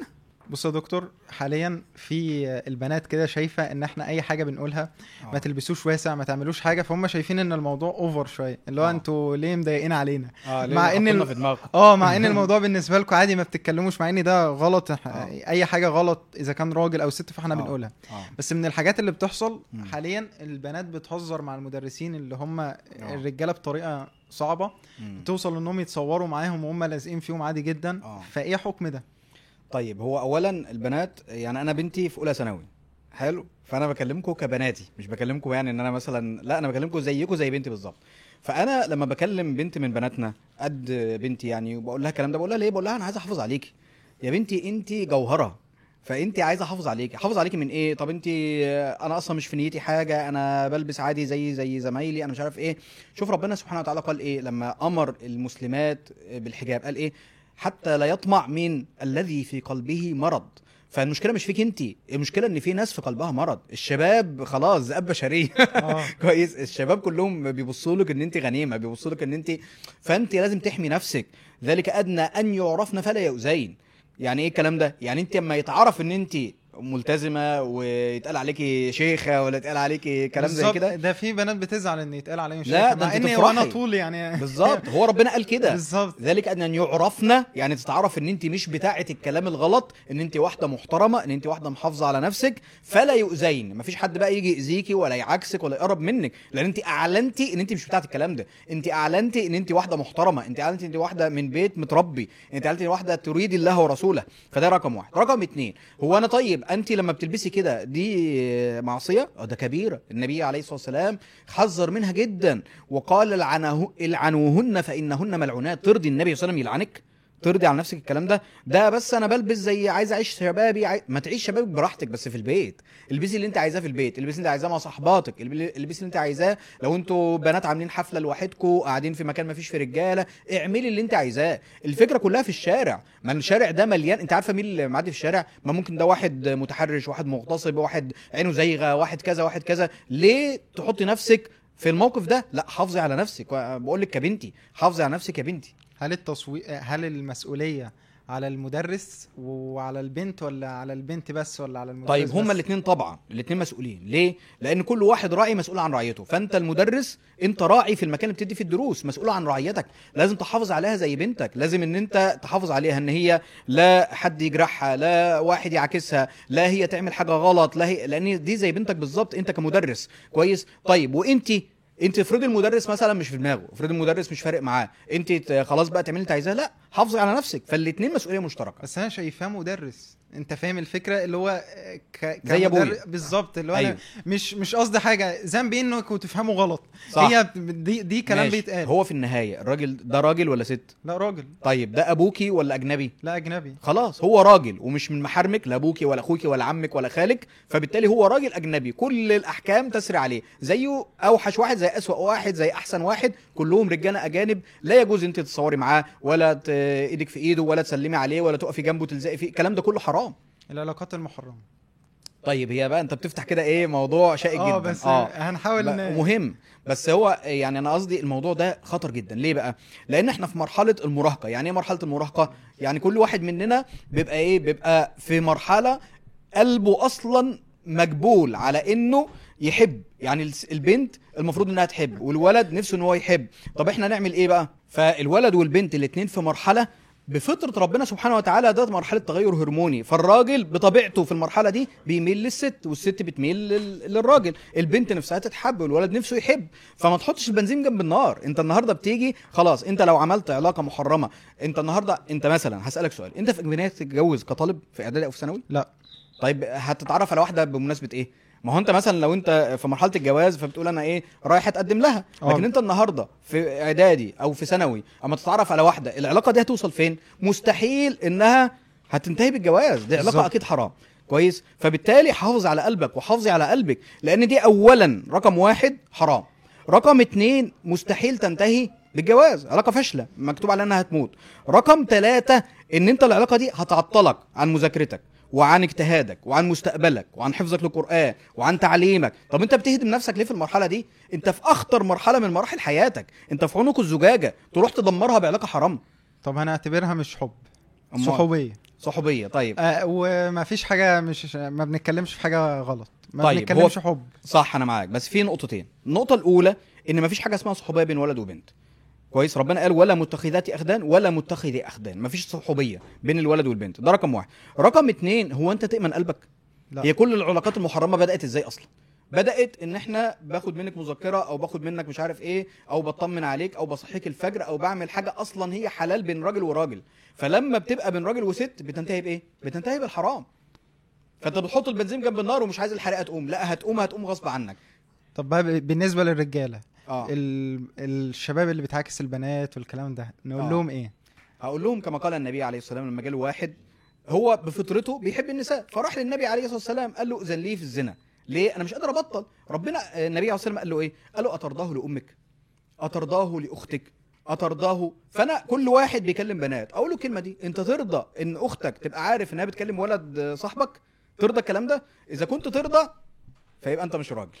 بص يا دكتور حاليا في البنات كده شايفه ان احنا اي حاجه بنقولها ما آه. تلبسوش واسع ما تعملوش حاجه فهم شايفين ان الموضوع اوفر شويه اللي هو آه. انتوا ليه مضايقين علينا اه ليه مع إن حاطيننا ال- في دماغك اه مع ان الموضوع بالنسبه لكم عادي ما بتتكلموش مع ان ده غلط إح- آه. اي حاجه غلط اذا كان راجل او ست فاحنا آه. بنقولها اه بس من الحاجات اللي بتحصل مم. حاليا البنات بتهزر مع المدرسين اللي هم الرجاله بطريقه صعبه مم. توصل انهم يتصوروا معاهم وهم لازقين فيهم عادي جدا آه. فايه حكم ده طيب هو اولا البنات يعني انا بنتي في اولى ثانوي حلو فانا بكلمكم كبناتي مش بكلمكم يعني ان انا مثلا لا انا بكلمكم زيكم زي بنتي بالظبط فانا لما بكلم بنت من بناتنا قد بنتي يعني وبقول لها الكلام ده بقول لها ليه بقول لها انا عايز احافظ عليكي يا بنتي انت جوهره فانت عايزه احافظ عليكي احافظ عليكي من ايه طب انت انا اصلا مش في نيتي حاجه انا بلبس عادي زي زي زمايلي انا مش عارف ايه شوف ربنا سبحانه وتعالى قال ايه لما امر المسلمات بالحجاب قال ايه حتى لا يطمع من الذي في قلبه مرض فالمشكله مش فيك انت المشكله ان في ناس في قلبها مرض الشباب خلاص ذئاب بشريه اه كويس الشباب كلهم بيبصوا لك ان انت غنيمه بيبصوا لك ان انت فانت لازم تحمي نفسك ذلك ادنى ان يعرفن فلا يؤذين يعني ايه الكلام ده يعني انت لما يتعرف ان انت ملتزمه ويتقال عليكي شيخه ولا يتقال عليكي كلام زي بالظبط، كده ده في بنات بتزعل ان يتقال عليهم لا، شيخة، ده مع انت اني تفرحي. وانا طول يعني بالظبط هو ربنا قال كده بالظبط ذلك ان يعرفنا يعني تتعرف ان انت مش بتاعه الكلام الغلط ان انت واحده محترمه ان انت واحده محافظه على نفسك فلا يؤذين مفيش حد بقى يجي يأذيكي ولا يعكسك ولا يقرب منك لان انت اعلنتي ان انت مش بتاعه الكلام ده انت اعلنتي ان انت واحده محترمه انت اعلنتي ان انت واحده من بيت متربي انت اعلنتي ان واحده تريد الله ورسوله فده رقم واحد رقم اتنين هو انا طيب انت لما بتلبسي كده دي معصيه اه ده كبيره النبي عليه الصلاه والسلام حذر منها جدا وقال العنه العنوهن فانهن ملعونات ترضي النبي صلى الله عليه وسلم يلعنك ترضي على نفسك الكلام ده ده بس انا بلبس زي عايز اعيش شبابي عاي... ما تعيش شبابك براحتك بس في البيت البسي اللي انت عايزاه في البيت البسي اللي انت عايزاه مع صحباتك الب- البسي اللي انت عايزاه لو انتوا بنات عاملين حفله لوحدكم قاعدين في مكان ما فيش في رجاله اعملي اللي انت عايزاه الفكره كلها في الشارع ما الشارع ده مليان انت عارفه مين اللي معدي في الشارع ما ممكن ده واحد متحرش واحد مغتصب واحد عينه زايغه واحد كذا واحد كذا ليه تحطي نفسك في الموقف ده لا حافظي على نفسك بقول لك كبنتي حافظي على نفسك يا بنتي هل التصوير هل المسؤوليه على المدرس وعلى البنت ولا على البنت بس ولا على المدرس طيب هما بس؟ الاثنين طبعا الاثنين مسؤولين ليه لان كل واحد راعي مسؤول عن رعيته فانت المدرس انت راعي في المكان اللي بتدي فيه الدروس مسؤول عن رعيتك لازم تحافظ عليها زي بنتك لازم ان انت تحافظ عليها ان هي لا حد يجرحها لا واحد يعاكسها لا هي تعمل حاجه غلط لا هي لان دي زي بنتك بالظبط انت كمدرس كويس طيب وانت انت افرضي المدرس مثلا مش في دماغه افرضي المدرس مش فارق معاه انت ت- خلاص بقى تعملي اللي انت عايزاه لا حافظي على نفسك فالاثنين مسؤوليه مشتركه بس انا شايفاه مدرس انت فاهم الفكره اللي هو ك... زي كمدر- أبويا. بالظبط اللي هو أيوه. انا مش مش قصدي حاجه ذنبي انكم تفهموا غلط صح. هي دي دي كلام ماشي. بيتقال هو في النهايه الراجل ده راجل ولا ست لا راجل طيب ده ابوكي ولا اجنبي لا اجنبي خلاص هو راجل ومش من محارمك لا ابوكي ولا اخوكي ولا عمك ولا خالك فبالتالي هو راجل اجنبي كل الاحكام تسري عليه زيه اوحش واحد زي اسوأ واحد زي احسن واحد كلهم رجاله اجانب لا يجوز انت تتصوري معاه ولا ت- ايدك في ايده ولا تسلمي عليه ولا تقفي جنبه تلزقي فيه الكلام ده كله حرام العلاقات المحرمه طيب هي بقى انت بتفتح كده ايه موضوع شائك اه جدا بس هنحاول لا، ن... مهم بس هو يعني انا قصدي الموضوع ده خطر جدا ليه بقى لان احنا في مرحله المراهقه يعني ايه مرحله المراهقه يعني كل واحد مننا بيبقى ايه بيبقى في مرحله قلبه اصلا مجبول على انه يحب يعني الس- البنت المفروض انها تحب والولد نفسه ان هو يحب طب احنا نعمل ايه بقى فالولد والبنت الاتنين في مرحله بفطرة ربنا سبحانه وتعالى ده مرحلة تغير هرموني فالراجل بطبيعته في المرحلة دي بيميل للست والست بتميل لل- للراجل البنت نفسها تتحب والولد نفسه يحب فما تحطش البنزين جنب النار انت النهارده بتيجي خلاص انت لو عملت علاقة محرمة انت النهارده انت مثلا هسألك سؤال انت في امكانيات تتجوز كطالب في اعدادي او في ثانوي لا طيب هتتعرف على واحده بمناسبه ايه ما هو انت مثلا لو انت في مرحله الجواز فبتقول انا ايه رايح اتقدم لها اه. لكن انت النهارده في اعدادي او في ثانوي اما تتعرف على واحده العلاقه دي هتوصل فين مستحيل انها هتنتهي بالجواز دي علاقه بالظبط. اكيد حرام كويس فبالتالي حافظ على قلبك وحافظي على قلبك لان دي اولا رقم واحد حرام رقم اتنين مستحيل تنتهي بالجواز علاقه فاشله مكتوب عليها انها هتموت رقم ثلاثة ان انت العلاقه دي هتعطلك عن مذاكرتك وعن اجتهادك وعن مستقبلك وعن حفظك للقران وعن تعليمك طب انت بتهدم نفسك ليه في المرحله دي انت في اخطر مرحله من مراحل حياتك انت في عنق الزجاجه تروح تدمرها بعلاقه حرام طب هنعتبرها مش حب أمال؟ صحوبيه صحوبيه طيب آه وما فيش حاجه مش ما بنتكلمش في حاجه غلط ما طيب، بنتكلمش حب صح انا معاك بس في نقطتين النقطه الاولى ان مفيش حاجه اسمها صحوبيه بين ولد وبنت كويس ربنا قال ولا متخذات اخدان ولا متخذي اخدان مفيش صحوبيه بين الولد والبنت ده رقم واحد رقم اتنين هو انت تامن قلبك لا. هي كل العلاقات المحرمه بدات ازاي اصلا بدات ان احنا باخد منك مذكره او باخد منك مش عارف ايه او بطمن عليك او بصحيك الفجر او بعمل حاجه اصلا هي حلال بين راجل وراجل فلما بتبقى بين راجل وست بتنتهي بايه بتنتهي بالحرام فانت بتحط البنزين جنب النار ومش عايز الحريقه تقوم لا هتقوم هتقوم غصب عنك طب بقى بالنسبه للرجاله اه ال... الشباب اللي بتعاكس البنات والكلام ده نقول آه. لهم ايه هقول لهم كما قال النبي عليه الصلاه والسلام لما جاله واحد هو بفطرته بيحب النساء فراح للنبي عليه الصلاه والسلام قال له اذن لي في الزنا ليه انا مش قادر ابطل ربنا النبي عليه الصلاه والسلام قال له ايه قال له اترضاه لامك اترضاه لاختك اترضاه فانا كل واحد بيكلم بنات اقول له الكلمه دي انت ترضى ان اختك تبقى عارف انها بتكلم ولد صاحبك ترضى الكلام ده اذا كنت ترضى فيبقى انت مش راجل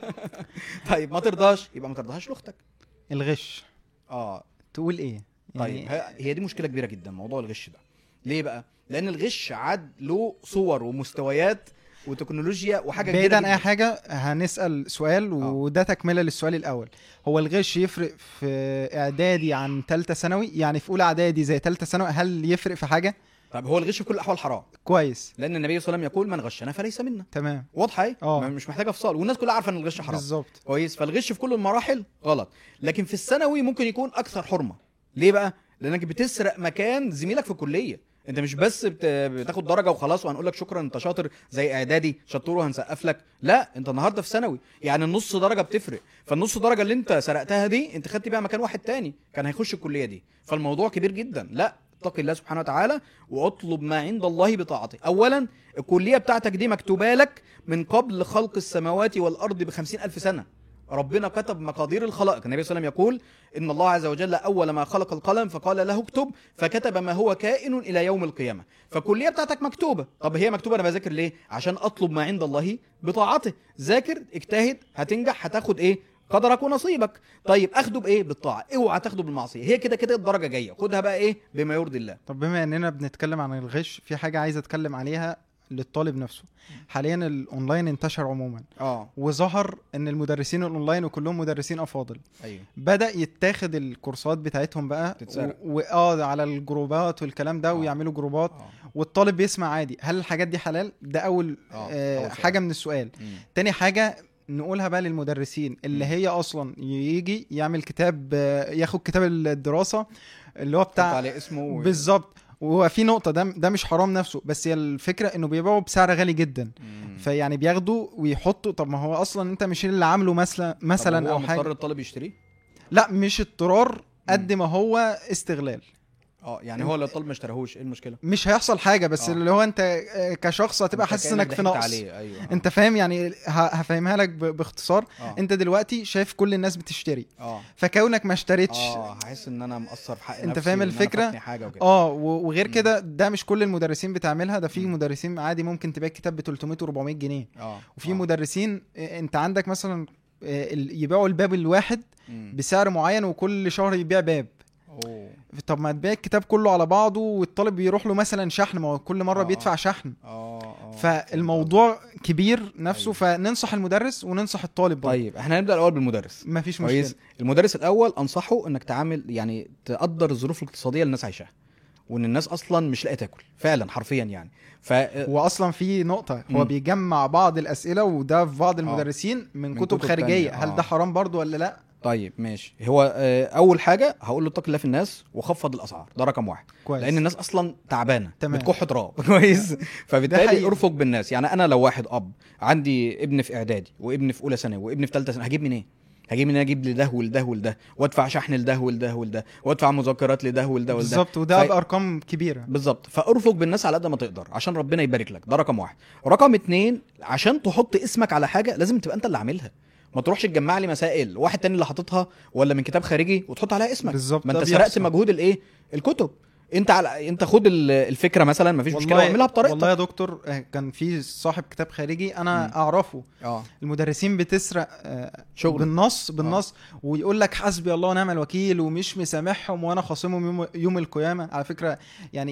طيب ما ترضاش يبقى ما ترضاهاش لاختك الغش اه تقول ايه طيب هي هي دي مشكله كبيره جدا موضوع الغش ده ليه بقى لان الغش عاد له صور ومستويات وتكنولوجيا وحاجه بعيد كبيره عن اي جدا. حاجه هنسال سؤال وده تكمله للسؤال الاول هو الغش يفرق في اعدادي عن ثالثه ثانوي يعني في اولى اعدادي زي ثالثه ثانوي هل يفرق في حاجه طب هو الغش في كل الاحوال حرام كويس لان النبي صلى الله عليه وسلم يقول من غشنا فليس منا تمام واضحه ايه اه. ما- مش محتاجه افصال والناس كلها عارفه ان الغش حرام بالظبط كويس فالغش في كل المراحل غلط لكن في الثانوي ممكن يكون اكثر حرمه ليه بقى لانك بتسرق مكان زميلك في الكليه انت مش بس بت... بتاخد درجه وخلاص وهنقول لك شكرا انت شاطر زي اعدادي شطور وهنسقف لك لا انت النهارده في ثانوي يعني النص درجه بتفرق فالنص درجه اللي انت سرقتها دي انت خدت بيها مكان واحد تاني كان هيخش الكليه دي فالموضوع كبير جدا لا اتق الله سبحانه وتعالى واطلب ما عند الله بطاعته اولا الكليه بتاعتك دي مكتوبه لك من قبل خلق السماوات والارض بخمسين الف سنه ربنا كتب مقادير الخلائق النبي صلى الله عليه وسلم يقول ان الله عز وجل اول ما خلق القلم فقال له اكتب فكتب ما هو كائن الى يوم القيامه فالكليه بتاعتك مكتوبه طب هي مكتوبه انا بذاكر ليه عشان اطلب ما عند الله بطاعته ذاكر اجتهد هتنجح هتاخد ايه قدرك ونصيبك طيب اخده بايه بالطاعه اوعى تاخده بالمعصيه هي كده كده الدرجه جايه خدها بقى ايه بما يرضي الله طب بما اننا بنتكلم عن الغش في حاجه عايز اتكلم عليها للطالب نفسه حاليا الاونلاين انتشر عموما اه وظهر ان المدرسين الاونلاين وكلهم مدرسين افاضل ايوه بدا يتاخد الكورسات بتاعتهم بقى تتسرق. و- واه على الجروبات والكلام ده آه. ويعملوا جروبات اه والطالب بيسمع عادي هل الحاجات دي حلال ده اول آه، آه أول سؤال. حاجه من السؤال مم. تاني حاجه نقولها بقى للمدرسين اللي مم. هي اصلا يجي يعمل كتاب آه، ياخد كتاب الدراسه اللي هو حط بتاع عليه اسمه و... بالظبط وهو في نقطة ده ده مش حرام نفسه بس هي الفكرة انه بيبيعوا بسعر غالي جدا مم. فيعني بياخدوا ويحطوا طب ما هو اصلا انت مش اللي عامله مثلا طب مثلا هو او حاجة مضطر الطالب يشتريه لا مش اضطرار قد ما هو استغلال اه يعني هو لو الطالب ما اشتراهوش ايه المشكله مش هيحصل حاجة بس آه. اللي هو انت آه، كشخص هتبقى أنت حاسس كأنك انك في ضحكت نقص عليه ايوه آه. انت فاهم يعني ه- هفهمها لك ب- باختصار اه انت دلوقتي شايف كل الناس بتشتري اه فكونك ما اشتريتش اه هحس ان انا مقصر في حق أنت نفسي فاهم وإن أنا الفكرة؟ فاتني حاجه وكده اه و- وغير مم. كده ده مش كل المدرسين بتعملها ده في مم. مدرسين عادي ممكن تبيع كتاب ب 300 و400 جنيه اه وفي آه. مدرسين آه، انت عندك مثلا آه، ال- يبيعوا الباب الواحد مم. بسعر معين وكل شهر يبيع باب اوه طب ما تبيع الكتاب كله على بعضه والطالب بيروح له مثلا شحن ما هو كل مره آه، بيدفع آه. شحن اه اه فالموضوع كبير نفسه أيوة. فننصح المدرس وننصح الطالب برضه. طيب احنا هنبدا الاول بالمدرس مفيش كويس مشكله المدرس الاول انصحه انك تعامل يعني تقدر الظروف الاقتصاديه اللي الناس عايشاها وان الناس اصلا مش لاقيه تاكل فعلا حرفيا يعني ف هو اصلا في نقطه هو مم. بيجمع بعض الاسئله وده في بعض آه. المدرسين من, من كتب, كتب خارجيه تانية، هل آه. ده حرام برضه ولا لا طيب ماشي هو آه، اول حاجه هقول له اتق الله في الناس وخفض الاسعار ده رقم واحد كويس لان الناس اصلا تعبانه تمام. بتكح تراب كويس ده فبالتالي حقيقي. ارفق بالناس يعني انا لو واحد اب عندي ابن في اعدادي وابن في اولى ثانوي وابن في ثالثه ثانوي هجيب منين هجيب منين اجيب لده ولده ولده وادفع شحن لده ولده ولده وادفع مذكرات لده ولده ولده بالظبط وده في- بارقام كبيره بالظبط فارفق بالناس على قد ما تقدر عشان ربنا يبارك لك ده رقم واحد رقم اتنين عشان تحط اسمك على حاجه لازم تبقى انت اللي عاملها ما تروحش تجمع لي مسائل واحد تاني اللي حاططها ولا من كتاب خارجي وتحط عليها اسمك بالظبط ما ده انت سرقت بيحصل. مجهود الايه الكتب انت على انت خد ال- الفكره مثلا مفيش مشكله واعملها بطريقتك والله يا دكتور آه، كان في صاحب كتاب خارجي انا مم. اعرفه اه المدرسين بتسرق آه، شغل بالنص بالنص ويقول لك حسبي الله ونعم الوكيل ومش مسامحهم وانا خاصمهم يوم, يوم القيامه على فكره يعني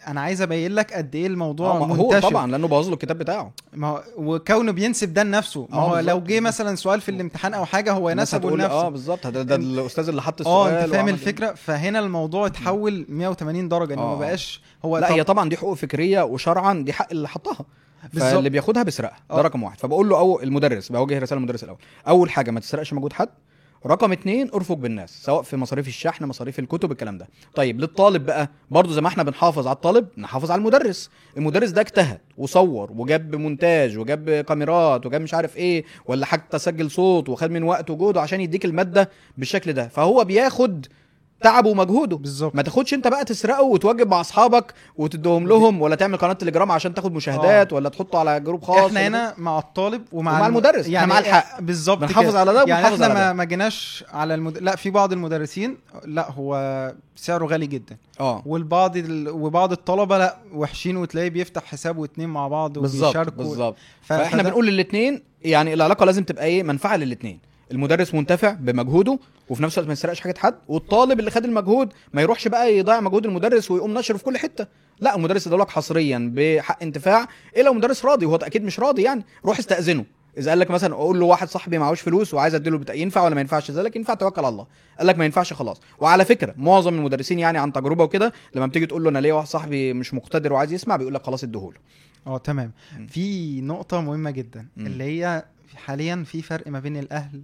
انا عايز ابين لك قد ايه الموضوع آه، ما هو منتشر طبعا لانه بوظ له الكتاب بتاعه ما هو وكونه بينسب ده لنفسه ما آه، هو لو بالظبط. جه مثلا سؤال في الامتحان او حاجه هو الناس ينسبه هتقول اه لنفسه بالظبط ده, ده إن- الاستاذ اللي حط السؤال اه انت فاهم وعمل إيه. الفكره فهنا الموضوع اتحول 180 درجه انه ما آه. بقاش هو لا طب- هي طبعا دي حقوق فكريه وشرعا دي حق اللي حطها بالظبط. فاللي بياخدها بيسرقها ده آه. رقم واحد فبقول له او المدرس بوجه رساله للمدرس الاول اول حاجه ما تسرقش مجهود حد رقم اتنين ارفق بالناس سواء في مصاريف الشحن مصاريف الكتب الكلام ده طيب للطالب بقى برضه زي ما احنا بنحافظ على الطالب نحافظ على المدرس المدرس ده اجتهد وصور وجاب مونتاج وجاب كاميرات وجاب مش عارف ايه ولا حتى سجل صوت وخد من وقته وجهده عشان يديك الماده بالشكل ده فهو بياخد تعبه ومجهوده بالظبط ما تاخدش انت بقى تسرقه وتوجب مع اصحابك وتديهم لهم ولا تعمل قناه تليجرام عشان تاخد مشاهدات ولا تحطه على جروب خاص احنا ولا هنا مع الطالب ومع ومع الم- المدرس، احنا مع الحق. بالظبط بنحافظ كده. على ده يعني وبنحافظ احنا على ما, ده. ما جيناش على المد... لا في بعض المدرسين لا هو سعره غالي جدا اه والبعض ال... وبعض الطلبه لا وحشين وتلاقيه بيفتح حساب واتنين مع بعض بالظبط وبيشاركوا بالظبط ف... فاحنا فده- بنقول للاثنين يعني العلاقه لازم تبقى ايه منفعه للاثنين المدرس منتفع بمجهوده وفي نفس الوقت ما يسرقش حاجه حد والطالب اللي خد المجهود ما يروحش بقى يضيع مجهود المدرس ويقوم نشره في كل حته لا المدرس يدولك حصريا بحق انتفاع الا لو مدرس راضي وهو اكيد مش راضي يعني روح استاذنه اذا قال لك مثلا اقول له واحد صاحبي معهوش فلوس وعايز اديله بتاع ينفع ولا ما ينفعش اذا قال لك ينفع توكل على الله قال لك ما ينفعش خلاص وعلى فكره معظم المدرسين يعني عن تجربه وكده لما بتيجي تقول له انا ليا واحد صاحبي مش مقتدر وعايز يسمع بيقول لك خلاص اديهوله اه تمام مم. في نقطه مهمه جدا مم. اللي هي حاليا في فرق ما بين الاهل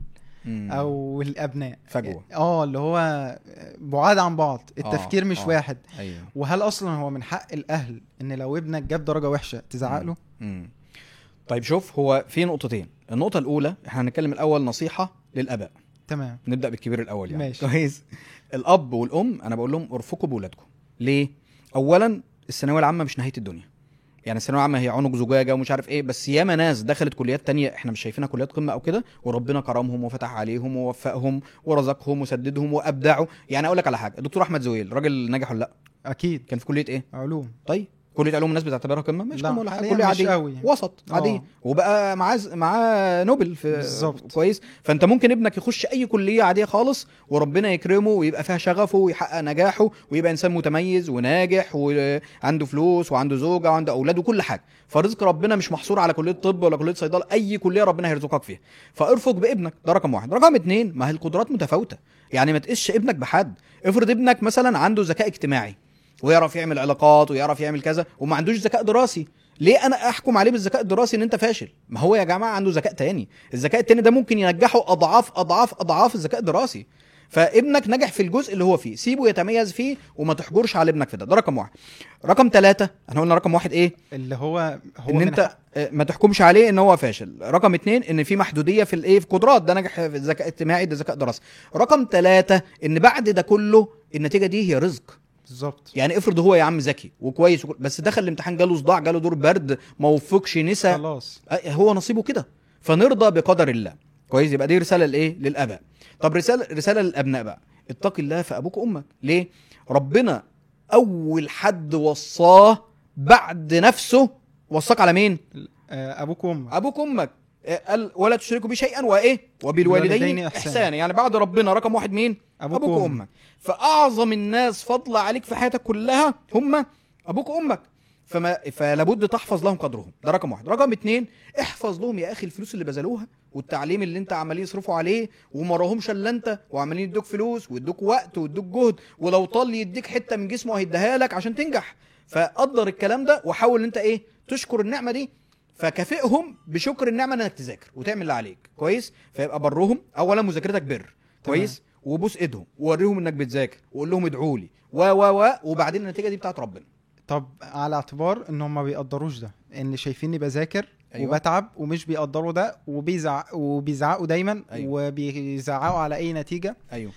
او الابناء فجوه اه اللي هو بعاد عن بعض التفكير مش آه. واحد ايوه وهل اصلا هو من حق الاهل ان لو ابنك جاب درجه وحشه تزعق له مم. طيب شوف هو في نقطتين النقطة الأولى احنا هنتكلم الأول نصيحة للآباء تمام نبدأ بالكبير الأول يعني ماشي. كويس الأب والأم أنا بقول لهم ارفقوا بولادكم ليه؟ أولا الثانوية العامة مش نهاية الدنيا يعني الثانوية العامة هي عنق زجاجة ومش عارف ايه بس ياما ناس دخلت كليات تانية احنا مش شايفينها كليات قمة او كده وربنا كرمهم وفتح عليهم ووفقهم ورزقهم وسددهم وابدعوا يعني اقول لك على حاجة الدكتور احمد زويل راجل ناجح ولا لا اكيد كان في كلية ايه علوم طيب كليه علوم الناس بتعتبرها قمه مش لا، قمه ولا حاجه حاليا كليه مش عاديه قوي يعني. وسط آه. عاديه وبقى معاه معاه نوبل في بالظبط. كويس فانت ممكن ابنك يخش اي كليه عاديه خالص وربنا يكرمه ويبقى فيها شغفه ويحقق نجاحه ويبقى انسان متميز وناجح وعنده فلوس وعنده زوجه وعنده اولاد وكل حاجه فرزق ربنا مش محصور على كليه طب ولا كليه صيدله اي كليه ربنا هيرزقك فيها فارفق بابنك ده رقم واحد رقم اتنين ما هي القدرات متفاوته يعني ما تقيسش ابنك بحد افرض ابنك مثلا عنده ذكاء اجتماعي ويعرف يعمل علاقات ويعرف يعمل كذا وما عندوش ذكاء دراسي ليه انا احكم عليه بالذكاء الدراسي ان انت فاشل ما هو يا جماعه عنده ذكاء تاني الذكاء التاني ده ممكن ينجحه اضعاف اضعاف اضعاف الذكاء الدراسي فابنك نجح في الجزء اللي هو فيه سيبه يتميز فيه وما تحجرش على ابنك في ده ده رقم واحد رقم ثلاثة احنا قلنا رقم واحد ايه اللي هو هو ان من انت حق- آه، ما تحكمش عليه ان هو فاشل رقم اتنين ان في محدوديه في الايه في قدرات ده نجح في الذكاء الاجتماعي ده ذكاء دراسي رقم ثلاثة ان بعد ده كله النتيجه دي هي رزق بالظبط يعني افرض هو يا عم ذكي وكويس وكل... بس دخل الامتحان جاله صداع جاله دور برد ما وفقش نسى خلاص أه، هو نصيبه كده فنرضى بقدر الله كويس يبقى دي رساله لايه للاباء طب رساله رساله للابناء بقى اتق الله في ابوك وامك ليه ربنا اول حد وصاه بعد نفسه وصاك على مين آه، ابوك وامك ابوك وامك آه، قال ولا تشركوا بي شيئا وايه وبالوالدين بالوالدين إحسانا. احسانا يعني بعد ربنا رقم واحد مين ابوك, ابوك وامك فاعظم الناس فضل عليك في حياتك كلها هم ابوك وامك فما فلابد تحفظ لهم قدرهم ده رقم واحد رقم اتنين احفظ لهم يا اخي الفلوس اللي بذلوها والتعليم اللي انت عمالين يصرفوا عليه وما راهمش الا انت وعمالين يدوك فلوس ويدوك وقت ويدوك جهد ولو طال يديك حته من جسمه هيديها لك عشان تنجح فقدر الكلام ده وحاول ان انت ايه تشكر النعمه دي فكافئهم بشكر النعمه انك تذاكر وتعمل اللي عليك كويس فيبقى برهم اولا مذاكرتك بر كويس وبوس ايدهم ووريهم انك بتذاكر وقول لهم ادعوا لي و و و وبعدين النتيجه دي بتاعت ربنا طب على اعتبار ان هم ما بيقدروش ده ان شايفيني بذاكر أيوة. أيوة. وبتعب ومش بيقدروا ده وبيزعق وبيزعقوا دايما أيوة. أيوة. وبيزعقوا على اي نتيجه ايوه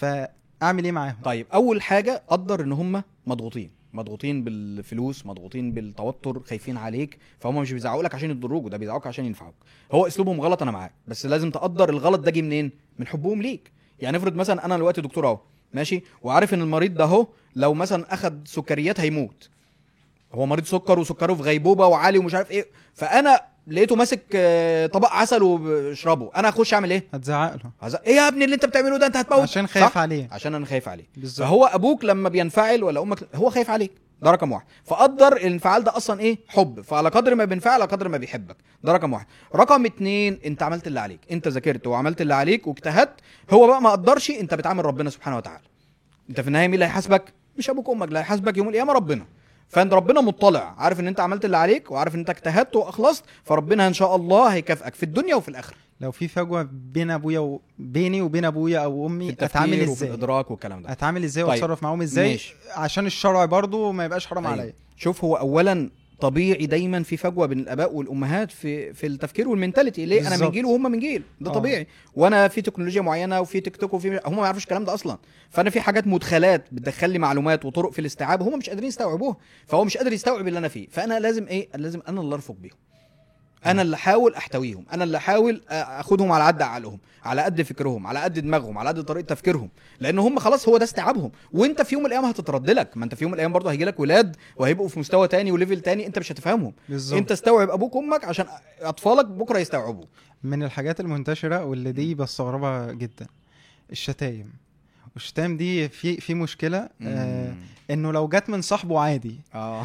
فاعمل ايه معاهم طيب اول حاجه قدر ان هم مضغوطين مضغوطين بالفلوس مضغوطين بالتوتر خايفين عليك فهم مش بيزعقوا لك عشان يضروك ده بيزعقوك عشان ينفعوك هو اسلوبهم غلط انا معاك بس لازم تقدر الغلط ده جه منين من حبهم ليك يعني افرض مثلا انا دلوقتي دكتور اهو ماشي وعارف ان المريض ده اهو لو مثلا اخد سكريات هيموت هو مريض سكر وسكره في غيبوبه وعالي ومش عارف ايه فانا لقيته ماسك آه، طبق عسل وبشربه انا اخش اعمل ايه هتزعق له هز- ايه يا ابني اللي انت بتعمله ده انت هتموت عشان خايف صح؟ عليه عشان انا خايف عليه بالظبط فهو ابوك لما بينفعل ولا امك هو خايف عليك ده رقم واحد فقدر الانفعال ده اصلا ايه حب فعلى قدر ما بينفعل على قدر ما بيحبك ده رقم واحد رقم اتنين انت عملت اللي عليك انت ذاكرت وعملت اللي عليك واجتهدت هو بقى ما قدرش انت بتعامل ربنا سبحانه وتعالى انت في النهايه مين اللي هيحاسبك مش ابوك وامك اللي هيحاسبك يوم القيامه ربنا فانت ربنا مطلع عارف ان انت عملت اللي عليك وعارف ان انت اجتهدت واخلصت فربنا ان شاء الله هيكافئك في الدنيا وفي الاخره لو في فجوه بين ابويا وبيني وبين ابويا او في امي التفكير اتعامل وفي ازاي الادراك والكلام ده اتعامل ازاي طيب. واتصرف معاهم ازاي ماشي. عشان الشرع برضو ما يبقاش حرام أيوة. عليا شوف هو اولا طبيعي دايما في فجوه بين الاباء والامهات في في التفكير والمنتاليتي ليه انا من بالظبط. جيل وهم من جيل ده آه. طبيعي وانا في تكنولوجيا معينه وفي تيك توك وفي هم ما يعرفوش الكلام ده اصلا فانا في حاجات مدخلات بتدخل لي معلومات وطرق في الاستيعاب هم مش قادرين يستوعبوها فهو مش قادر يستوعب اللي انا فيه فانا لازم ايه لازم انا اللي ارفق بيهم انا اللي احاول احتويهم انا اللي احاول أ- اخدهم على قد عقلهم على قد فكرهم على قد دماغهم على قد طريقه تفكيرهم لان هم خلاص هو ده استيعابهم وانت في يوم من الايام هتترد لك ما انت في يوم من الايام برضه هيجي لك ولاد وهيبقوا في مستوى تاني وليفل تاني انت مش هتفهمهم بالظبط انت استوعب ابوك وامك عشان اطفالك بكره يستوعبوا من الحاجات المنتشره واللي دي بستغربها جدا الشتايم والشتايم دي في في مشكله آه انه لو جت من صاحبه عادي اه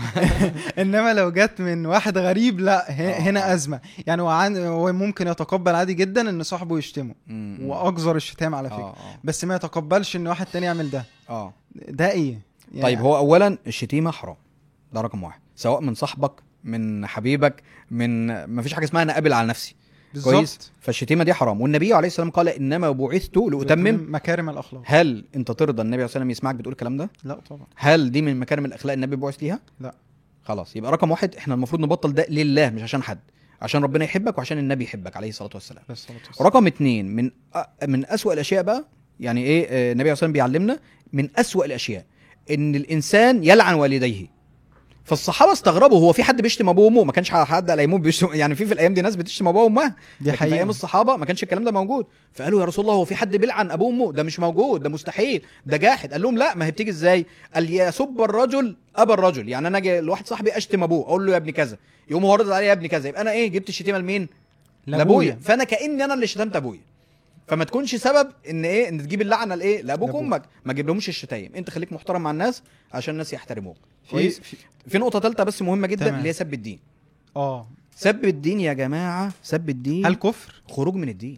انما لو جت من واحد غريب لا ه- آه. هنا ازمه يعني هو عن- هو ممكن يتقبل عادي جدا ان صاحبه يشتمه مم. واقذر الشتام على فكره اه بس ما يتقبلش ان واحد تاني يعمل ده اه ده ايه يعني طيب هو اولا الشتيمه حرام ده رقم واحد سواء من صاحبك من حبيبك من ما فيش حاجه اسمها انا قابل على نفسي كويس بالظبط فالشتيمه دي حرام والنبي عليه السلام قال انما بعثت لاتمم مكارم الاخلاق هل انت ترضى النبي عليه السلام يسمعك بتقول الكلام ده لا طبعا هل دي من مكارم الاخلاق النبي بعث ليها لا. خلاص يبقى رقم واحد احنا المفروض نبطل ده لله مش عشان حد عشان ربنا يحبك وعشان النبي يحبك عليه الصلاه والسلام بس صلاة والسلام. رقم اتنين من أ- من اسوأ الاشياء بقى يعني ايه آه، النبي عليه الصلاه والسلام بيعلمنا من اسوأ الاشياء ان الانسان يلعن والديه فالصحابه استغربوا هو في حد بيشتم ابوه وامه ما كانش حد على ايامهم بيشتم يعني في في الايام دي ناس بتشتم ابوها وامها دي لكن في ايام حقيقه الصحابه ما كانش الكلام ده موجود فقالوا يا رسول الله هو في حد بيلعن ابوه وامه ده مش موجود ده مستحيل ده جاحد قال لهم لا ما هي بتيجي ازاي قال يسب الرجل ابا الرجل يعني انا اجي لواحد صاحبي اشتم ابوه اقول له يا ابن كذا يقوم هو رد عليا يا ابن كذا يبقى انا ايه جبت الشتيمه لمين لابويا فانا كاني انا اللي شتمت ابويا فما تكونش سبب ان ايه ان تجيب اللعنه لايه لابوك لأبوك. وامك ما تجيبلهمش الشتايم انت خليك محترم مع الناس عشان الناس يحترموك في, كويس في في نقطه ثالثه بس مهمه جدا تمام. اللي هي سب الدين اه سب الدين يا جماعه سب الدين هل كفر خروج من الدين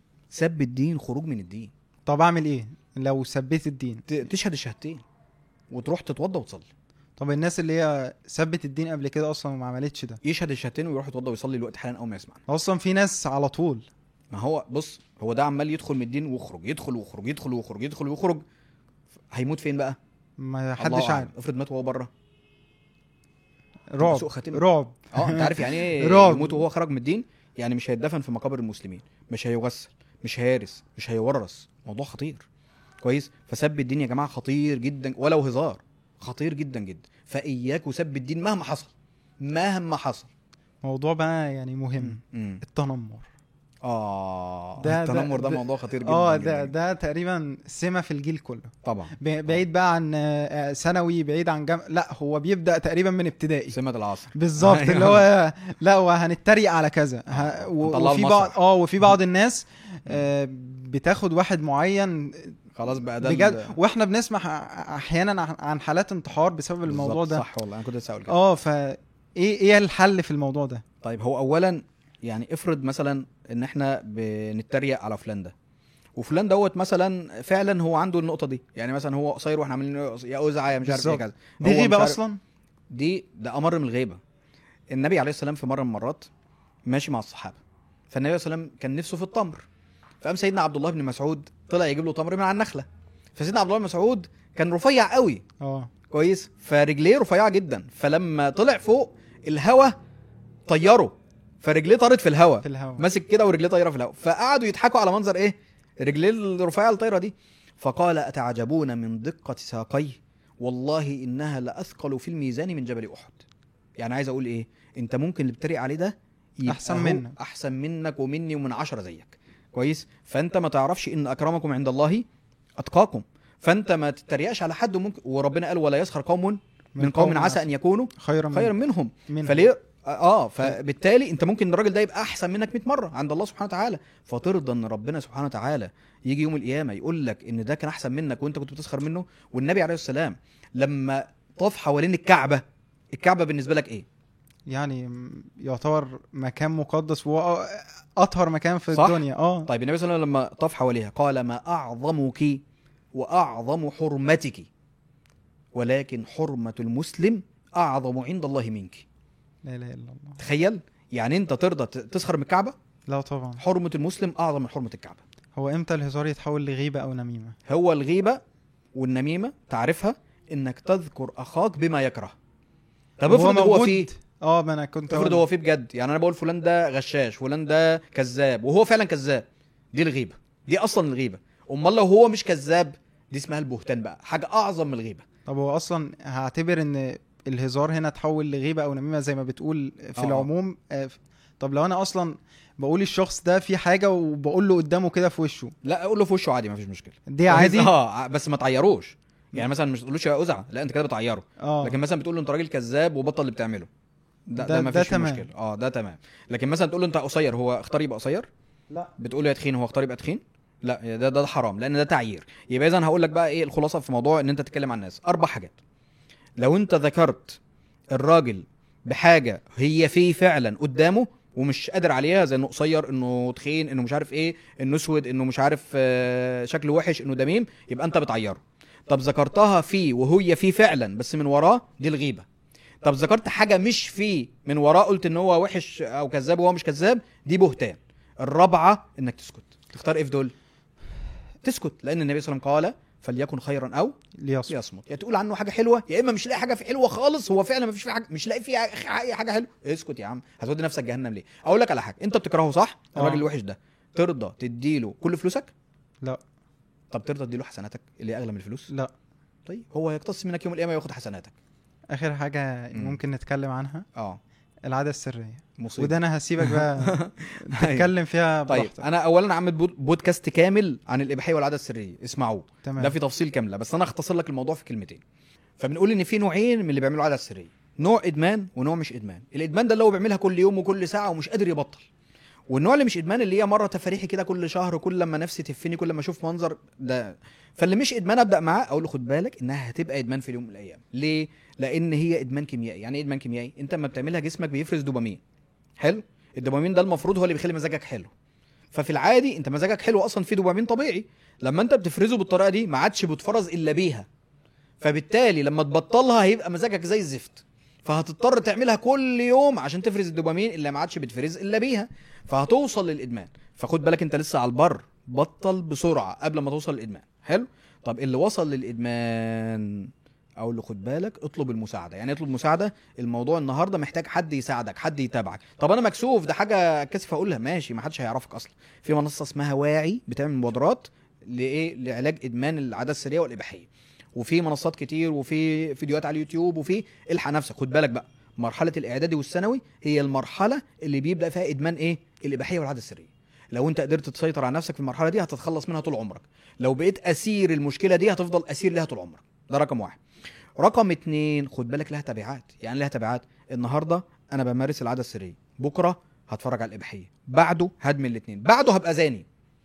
سب الدين خروج من الدين طب اعمل ايه لو سبيت الدين ت- تشهد الشهادتين وتروح تتوضى وتصلي طب الناس اللي هي سبت الدين قبل كده اصلا وما عملتش ده يشهد الشهادتين ويروح يتوضى ويصلي الوقت حالا اول ما يسمعنا اصلا في ناس على طول ما هو بص هو ده عمال يدخل من الدين ويخرج يدخل ويخرج يدخل ويخرج يدخل ويخرج هيموت فين بقى ما الله حدش أعلم. عارف افرض مات وهو بره رعب سوء خاتمة. رعب اه انت عارف يعني ايه رعب. يموت وهو خرج من الدين يعني مش هيتدفن في مقابر المسلمين مش هيغسل مش هيرث مش هيورث موضوع خطير كويس فسب الدين يا جماعه خطير جدا ولو هزار خطير جدا جدا فاياك وسب الدين مهما حصل مهما حصل موضوع بقى يعني مهم مم. التنمر اه ده- ده ده- التنمر ده, ده- موضوع خطير جدا اه جداً ده جداً. ده تقريبا سمه في الجيل كله طبعا ب- بعيد بقى عن آه، ثانوي بعيد عن جامعه لا هو بيبدا تقريبا من ابتدائي سمة العصر بالظبط أيوة. اللي هو لا وهنتريق على كذا ه- و- هنطلعه وفي المسرح. بعض اه وفي بعض الناس آه، بتاخد واحد معين خلاص بقى ده بجد ال- واحنا بنسمع احيانا عن- عن حالات انتحار بسبب الموضوع بالظبط، ده صح والله انا كنت لسه هقول كده اه فا ايه ايه الحل في الموضوع ده طيب هو اولا يعني افرض مثلا ان احنا بنتريق على فلان ده وفلان دوت مثلا فعلا هو عنده النقطه دي يعني مثلا هو قصير واحنا عاملين له يا ازعه يا مش عارف ايه بالظبط. كذا دي هو مش غيبه عارف- اصلا دي ده امر من الغيبه النبي عليه السلام في مره من المرات ماشي مع الصحابه فالنبي عليه السلام كان نفسه في التمر فقام سيدنا عبد الله بن مسعود طلع يجيب له تمر من على النخله فسيدنا عبد الله بن مسعود كان رفيع قوي اه كويس فرجليه رفيعه جدا فلما طلع فوق الهوا طيره فرجليه طارت في الهوا في الهواء ماسك كده ورجليه طايره في الهواء فقعدوا يضحكوا على منظر ايه رجليه الرفيعه الطايره دي فقال اتعجبون من دقه ساقيه والله انها لاثقل في الميزان من جبل احد يعني عايز اقول ايه انت ممكن اللي بتتريق عليه ده يبقى أحسن هو منك. احسن منك ومني ومن عشرة زيك كويس فانت ما تعرفش ان اكرمكم عند الله اتقاكم فانت ما تتريقش على حد ممكن وربنا قال ولا يسخر قوم من قوم عسى ان يكونوا خيرا خيرا منهم منهم. فليه اه فبالتالي انت ممكن الراجل ده يبقى احسن منك 100 مره عند الله سبحانه وتعالى فترضى ان ربنا سبحانه وتعالى يجي يوم القيامه يقول لك ان ده كان احسن منك وانت كنت بتسخر منه والنبي عليه السلام لما طاف حوالين الكعبه الكعبه بالنسبه لك ايه يعني م- يعتبر مكان مقدس وهو اطهر مكان في صح؟ الدنيا اه طيب النبي صلى الله عليه وسلم لما طاف حواليها قال ما اعظمك واعظم حرمتك ولكن حرمه المسلم اعظم عند الله منك لا اله الا الله تخيل يعني انت ترضى ت- تسخر من الكعبه لا طبعا حرمه المسلم اعظم من حرمه الكعبه هو امتى الهزار يتحول لغيبه او نميمه هو الغيبه والنميمه تعرفها انك تذكر اخاك بما يكره طب افرض هو موجود. فيه اه ما انا كنت افرض أقول- هو فيه بجد يعني انا بقول فلان ده غشاش فلان ده كذاب وهو فعلا كذاب دي الغيبه دي اصلا الغيبه امال لو هو مش كذاب دي اسمها البهتان بقى حاجه اعظم من الغيبه طب هو اصلا هعتبر ان الهزار هنا تحول لغيبه او نميمه زي ما بتقول في آه. آه. العموم آه، ف- طب لو انا اصلا بقول الشخص ده في حاجه وبقول له قدامه كده في وشه لا اقول له في وشه عادي مفيش مشكله دي عادي اه بس ما تعيروش يعني مثلا مش تقولوش يا ازعه لا انت كده بتعيره اه لكن مثلا بتقول له انت راجل كذاب وبطل اللي بتعمله ده ده, ده- ما ده فيش تمام. مشكله اه ده تمام لكن مثلا تقول له انت قصير هو اختار يبقى قصير لا بتقول له يا تخين هو اختار يبقى تخين لا ده ده حرام لان ده تعيير يبقى اذا هقول لك بقى ايه الخلاصه في موضوع ان انت تتكلم عن الناس اربع حاجات لو انت ذكرت الراجل بحاجه هي فيه فعلا قدامه ومش قادر عليها زي انه قصير انه تخين انه مش عارف ايه انه اسود انه مش عارف آه، شكله وحش انه دميم يبقى انت بتعيره طب ذكرتها فيه وهي فيه فعلا بس من وراه دي الغيبه طب ذكرت حاجه مش فيه من وراه قلت ان هو وحش او كذاب وهو مش كذاب دي بهتان الرابعه انك تسكت تختار ايه في دول تسكت لان النبي صلى الله عليه وسلم قال فليكن خيرا او ليصمت يصمت يا تقول عنه حاجه حلوه يا اما مش لاقي حاجه في حلوه خالص هو فعلا ما فيش فيه حاجه مش لاقي فيها اي حاجه حلوه اسكت يا عم هتودي نفسك جهنم ليه اقول لك على حاجه انت بتكرهه صح آه. الراجل الوحش ده ترضى تديله كل فلوسك لا طب ترضى تديله حسناتك اللي هي اغلى من الفلوس لا طيب هو هيقتص منك يوم القيامه وياخد حسناتك اخر حاجه مم. ممكن نتكلم عنها اه العاده السريه مصيبه وده انا هسيبك بقى أيوة. تتكلم فيها طيب براحتك انا اولا عامل بود- بودكاست كامل عن الاباحيه والعاده السريه اسمعوه تمام ده في تفصيل كامله بس انا اختصر لك الموضوع في كلمتين فبنقول ان في نوعين من اللي بيعملوا عاده سريه نوع ادمان ونوع مش ادمان الادمان ده اللي هو بيعملها كل يوم وكل ساعه ومش قادر يبطل والنوع اللي مش ادمان اللي هي مره تفاريحي كده كل شهر كل لما نفسي تفني كل لما اشوف منظر ده فاللي مش ادمان ابدا معاه اقول له خد بالك انها هتبقى ادمان في اليوم من الايام ليه لان هي ادمان كيميائي يعني ايه ادمان كيميائي انت لما بتعملها جسمك بيفرز دوبامين حلو الدوبامين ده المفروض هو اللي بيخلي مزاجك حلو ففي العادي انت مزاجك حلو اصلا فيه دوبامين طبيعي لما انت بتفرزه بالطريقه دي ما عادش بتفرز الا بيها فبالتالي لما تبطلها هيبقى مزاجك زي الزفت فهتضطر تعملها كل يوم عشان تفرز الدوبامين اللي ما عادش بتفرز الا بيها فهتوصل للادمان فخد بالك انت لسه على البر بطل بسرعه قبل ما توصل للادمان حلو طب اللي وصل للادمان اقول له خد بالك اطلب المساعده يعني اطلب مساعده الموضوع النهارده محتاج حد يساعدك حد يتابعك طب انا مكسوف ده حاجه كسف اقولها ماشي ما حدش هيعرفك اصلا في منصه اسمها واعي بتعمل مبادرات لايه لعلاج ادمان العاده السريه والاباحيه وفي منصات كتير وفي فيديوهات على اليوتيوب وفي الحق نفسك خد بالك بقى مرحله الاعدادي والثانوي هي المرحله اللي بيبدا فيها ادمان ايه الاباحيه والعاده السريه لو انت قدرت تسيطر على نفسك في المرحله دي هتتخلص منها طول عمرك لو بقيت اسير المشكله دي هتفضل اسير لها طول عمرك ده رقم واحد رقم اتنين خد بالك لها تبعات يعني لها تبعات النهارده انا بمارس العاده السريه بكره هتفرج على الاباحيه بعده هدمن الاثنين بعده هبقى زاني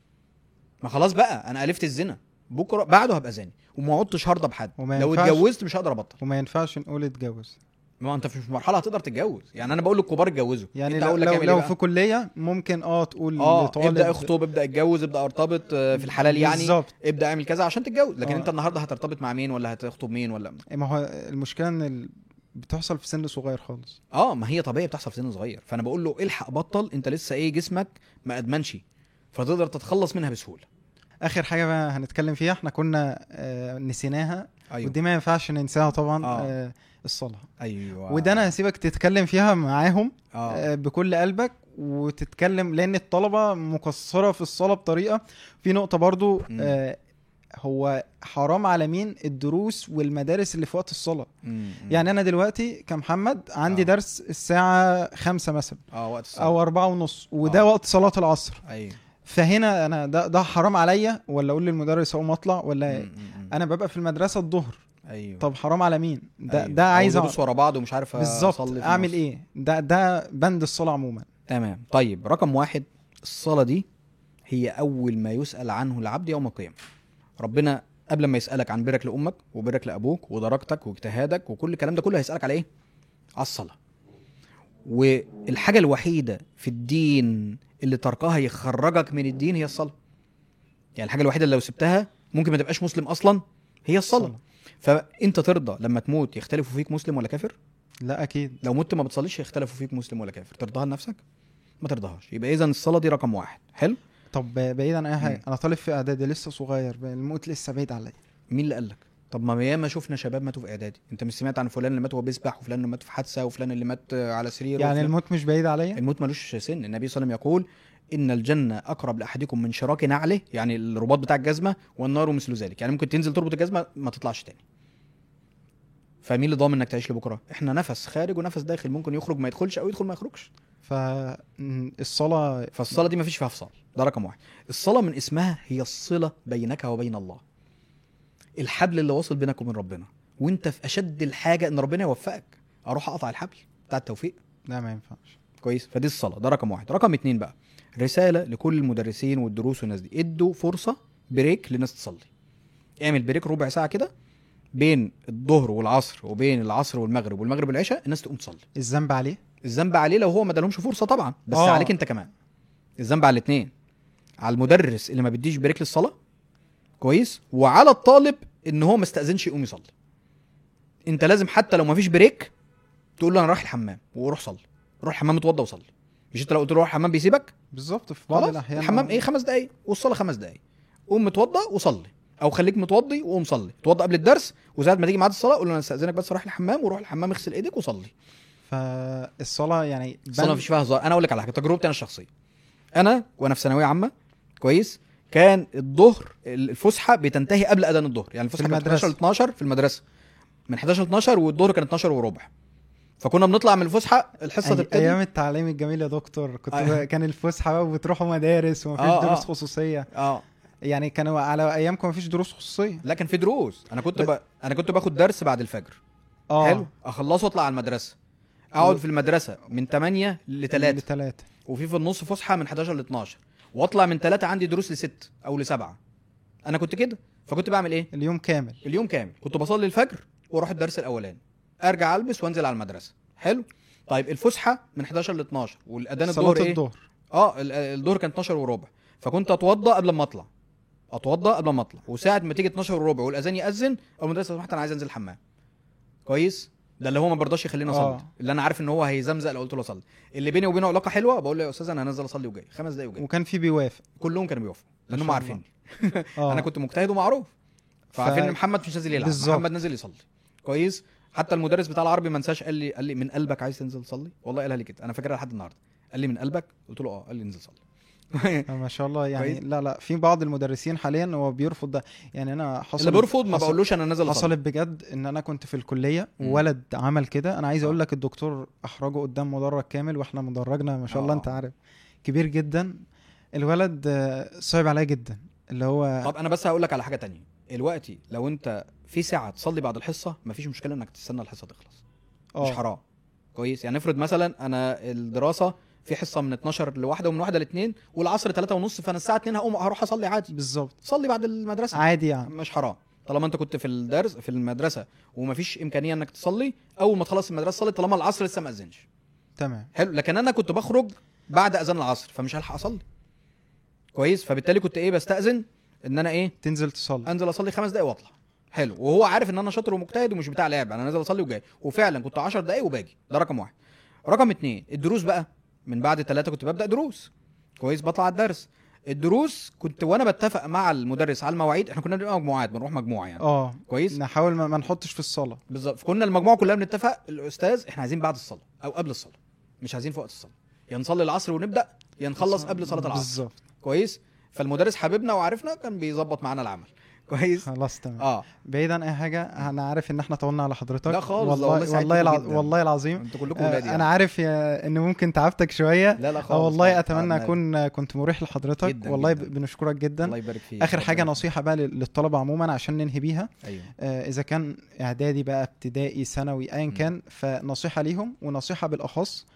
ما خلاص بقى انا الفت الزنا بكره بعده هبقى زاني وما عدتش هرضى بحد وما لو ينفعش- اتجوزت مش هقدر ابطل وما ينفعش نقول اتجوز ما انت في مرحله هتقدر تتجوز يعني انا بقول للكبار اتجوزوا يعني انت لو, اقول لك لو, اعمل ايه لو بقى؟ في كليه ممكن اه تقول اه لطالب ابدا اخطب ابدا اتجوز ابدا ارتبط آه، في الحلال يعني بالظبط ابدا اعمل كذا عشان تتجوز لكن آه. انت النهارده هترتبط مع مين ولا هتخطب مين ولا ما هو المشكله ان ال... بتحصل في سن صغير خالص اه ما هي طبيعي بتحصل في سن صغير فانا بقول له الحق بطل انت لسه ايه جسمك ما ادمنش فتقدر تتخلص منها بسهوله اخر حاجه بقى هنتكلم فيها احنا كنا آه نسيناها ايوه ودي ما ينفعش ننساها طبعا آه. آه الصلاه ايوه وده انا هسيبك تتكلم فيها معاهم اه آه بكل قلبك وتتكلم لان الطلبه مقصره في الصلاه بطريقه في نقطه برضو مم. آه هو حرام على مين الدروس والمدارس اللي في وقت الصلاه مم. يعني انا دلوقتي كمحمد عندي آه. درس الساعه خمسة مثلا اه وقت الصلاة. او أربعة ونص وده آه. وقت صلاه العصر ايوه فهنا انا ده ده حرام عليا ولا اقول للمدرس اقوم اطلع ولا مم، مم، مم. انا ببقى في المدرسه الظهر ايوه طب حرام على مين ده أيوة. ده أو عايز دروس ورا بعض ومش عارف بالظبط أصلي في اعمل النص. ايه ده ده بند الصلاه عموما تمام طيب رقم واحد الصلاة دي هي أول ما يسأل عنه العبد يوم القيامة ربنا قبل ما يسالك عن برك لامك وبرك لابوك ودرجتك واجتهادك وكل الكلام ده كله هيسالك على ايه على الصلاه والحاجه الوحيده في الدين اللي تركها يخرجك من الدين هي الصلاه يعني الحاجه الوحيده اللي لو سبتها ممكن ما تبقاش مسلم اصلا هي الصلاه فانت ترضى لما تموت يختلفوا فيك مسلم ولا كافر لا اكيد لو مت ما بتصليش يختلفوا فيك مسلم ولا كافر ترضاها لنفسك ما ترضاهاش يبقى اذا الصلاه دي رقم واحد حلو طب بعيد عن اي حاجه مم. انا طالب في اعدادي لسه صغير الموت لسه بعيد عليا مين اللي قال لك طب ما ياما شفنا شباب ماتوا في اعدادي انت مش سمعت عن فلان اللي مات وهو بيسبح وفلان اللي مات في حادثه وفلان اللي مات على سرير يعني وفلان- الموت مش بعيد عليا الموت ملوش سن النبي صلى الله عليه وسلم يقول ان الجنه اقرب لاحدكم من شراك نعله يعني الرباط بتاع الجزمه والنار مثل ذلك يعني ممكن تنزل تربط الجزمه ما تطلعش تاني فمين اللي ضامن انك تعيش لبكره احنا نفس خارج ونفس داخل ممكن يخرج ما يدخلش او يدخل ما يخرجش فالصلاه فالصلاه دي ما فيش فيها فصال ده رقم واحد الصلاه من اسمها هي الصله بينك وبين الله الحبل اللي واصل بينك وبين ربنا وانت في اشد الحاجه ان ربنا يوفقك اروح اقطع الحبل بتاع التوفيق لا ما ينفعش كويس فدي الصلاه ده رقم واحد رقم اتنين بقى رساله لكل المدرسين والدروس والناس دي ادوا فرصه بريك للناس تصلي اعمل بريك ربع ساعه كده بين الظهر والعصر وبين العصر والمغرب والمغرب والعشاء الناس تقوم تصلي الذنب عليه الذنب عليه لو هو ما ادالهمش فرصه طبعا بس آه. عليك انت كمان الذنب على الاثنين على المدرس اللي ما بيديش بريك للصلاه كويس وعلى الطالب ان هو ما استاذنش يقوم يصلي انت لازم حتى لو ما فيش بريك تقول له انا رايح الحمام وروح صلي روح الحمام اتوضى وصلي مش انت لو قلت له روح الحمام بيسيبك بالظبط في بعض خلاص الاحيان الحمام ايه خمس دقايق والصلاه خمس دقايق قوم متوضى وصلي او خليك متوضي وقوم صلي اتوضى قبل الدرس وساعه ما تيجي ميعاد الصلاه قول له انا استاذنك بس اروح الحمام وروح الحمام اغسل ايدك وصلي فالصلاه يعني الصلاه بل- مفيش فيها هزار انا اقول لك على حاجه تجربتي انا الشخصيه انا وانا في ثانويه عامه كويس كان الظهر الفسحه بتنتهي قبل اذان الظهر يعني الفسحه كانت المدرسة. 11 ل 12 في المدرسه من 11 ل 12 والظهر كان 12 وربع فكنا بنطلع من الفسحه الحصه أي- تبتدي ايام التعليم الجميل يا دكتور كنت أيوة. كان الفسحه بقى وبتروحوا مدارس ومفيش آه، دروس آه. خصوصيه اه يعني كانوا على ايامكم مفيش دروس خصوصيه لا كان في دروس انا كنت بس- ب... انا كنت باخد درس بعد الفجر اه حلو اخلصه واطلع على المدرسه اقعد في المدرسه من 8 ل 3 لثلاثه وفي في النص فسحه من 11 ل 12 واطلع من 3 عندي دروس ل 6 او ل 7 انا كنت كده فكنت بعمل ايه اليوم كامل اليوم كامل كنت بصلي الفجر واروح الدرس الاولاني ارجع البس وانزل على المدرسه حلو طيب الفسحه من 11 ل 12 والاذان صلاه الظهر ايه الظهر اه ال- الظهر كان 12 وربع فكنت اتوضى قبل ما اطلع اتوضى قبل ما اطلع وساعه ما تيجي 12 وربع والاذان ياذن او المدرسه لو سمحت انا عايز انزل الحمام كويس ده اللي هو ما برضاش يخليني اصلي آه. اللي انا عارف ان هو هيزمزق لو قلت له اصلي اللي بيني وبينه علاقه حلوه بقول له يا استاذ انا هنزل اصلي وجاي خمس دقايق وجاي وكان في بيوافق كلهم كانوا بيوافقوا لانهم شاء عارفيني اه انا كنت مجتهد ومعروف فعارفين ان محمد مش نازل يلعب بالظبط. محمد نازل يصلي كويس حتى المدرس بتاع العربي ما انساش قال لي قال لي من قلبك عايز تنزل تصلي والله قالها لي كده انا فاكرها لحد النهارده قال لي من قلبك قلت له اه قال لي انزل صلي ما شاء الله يعني كويس. لا لا في بعض المدرسين حاليا هو بيرفض ده يعني انا حصل اللي بيرفض ما حصل- بقولوش انا نازل اصلي حصلت بجد ان انا كنت في الكليه مم. وولد عمل كده انا عايز آه. اقول لك الدكتور احرجه قدام مدرج كامل واحنا مدرجنا ما شاء الله آه. انت عارف كبير جدا الولد آه، صعب عليا جدا اللي هو طب انا بس هقول لك على حاجه تانية دلوقتي لو انت في ساعه تصلي بعد الحصه مفيش مشكله انك تستنى الحصه تخلص مش اه حرام كويس يعني افرض مثلا انا الدراسه في حصه من 12 لواحده ومن واحده لاثنين والعصر 3 ونص فانا الساعه 2 هقوم هروح اصلي عادي بالظبط صلي بعد المدرسه عادي يعني مش حرام طالما انت كنت في الدرس في المدرسه ومفيش امكانيه انك تصلي اول ما تخلص المدرسه صلي طالما العصر لسه ما اذنش تمام حلو لكن انا كنت بخرج بعد اذان العصر فمش هلحق اصلي كويس فبالتالي كنت ايه بستاذن ان انا ايه تنزل تصلي انزل اصلي خمس دقايق واطلع حلو وهو عارف ان انا شاطر ومجتهد ومش بتاع لعب انا نازل اصلي وجاي وفعلا كنت 10 دقايق وباجي ده رقم واحد رقم اتنين الدروس بقى من بعد ثلاثة كنت ببدا دروس كويس بطلع الدرس الدروس كنت وانا بتفق مع المدرس على المواعيد احنا كنا بنبقى مجموعات بنروح مجموعه يعني اه كويس نحاول ما, ما نحطش في الصلاه بالظبط فكنا المجموعه كلها بنتفق الاستاذ احنا عايزين بعد الصلاه او قبل الصلاه مش عايزين في وقت الصلاه يا نصلي العصر ونبدا يا نخلص قبل صلاه العصر بالظبط كويس فالمدرس حبيبنا وعارفنا كان بيظبط معانا العمل كويس خلاص تمام اه بعيد عن اي حاجه انا عارف ان احنا طولنا على حضرتك لا خالص، والله والله سعيد والله, بيكم الع... جداً. والله العظيم انتوا كلكم آه، ولادي يعني. انا عارف يا ان ممكن تعبتك شويه لا لا خالص آه والله خالص. اتمنى آه، اكون كنت مريح لحضرتك جداً، والله جداً. ب- بنشكرك جدا الله يبارك فيك اخر ربنا حاجه يبارك نصيحه بقى لل- للطلبه عموما عشان ننهي بيها فيك. ايوه آه، اذا كان اعدادي بقى ابتدائي ثانوي ايا م. كان فنصيحه ليهم ونصيحه بالاخص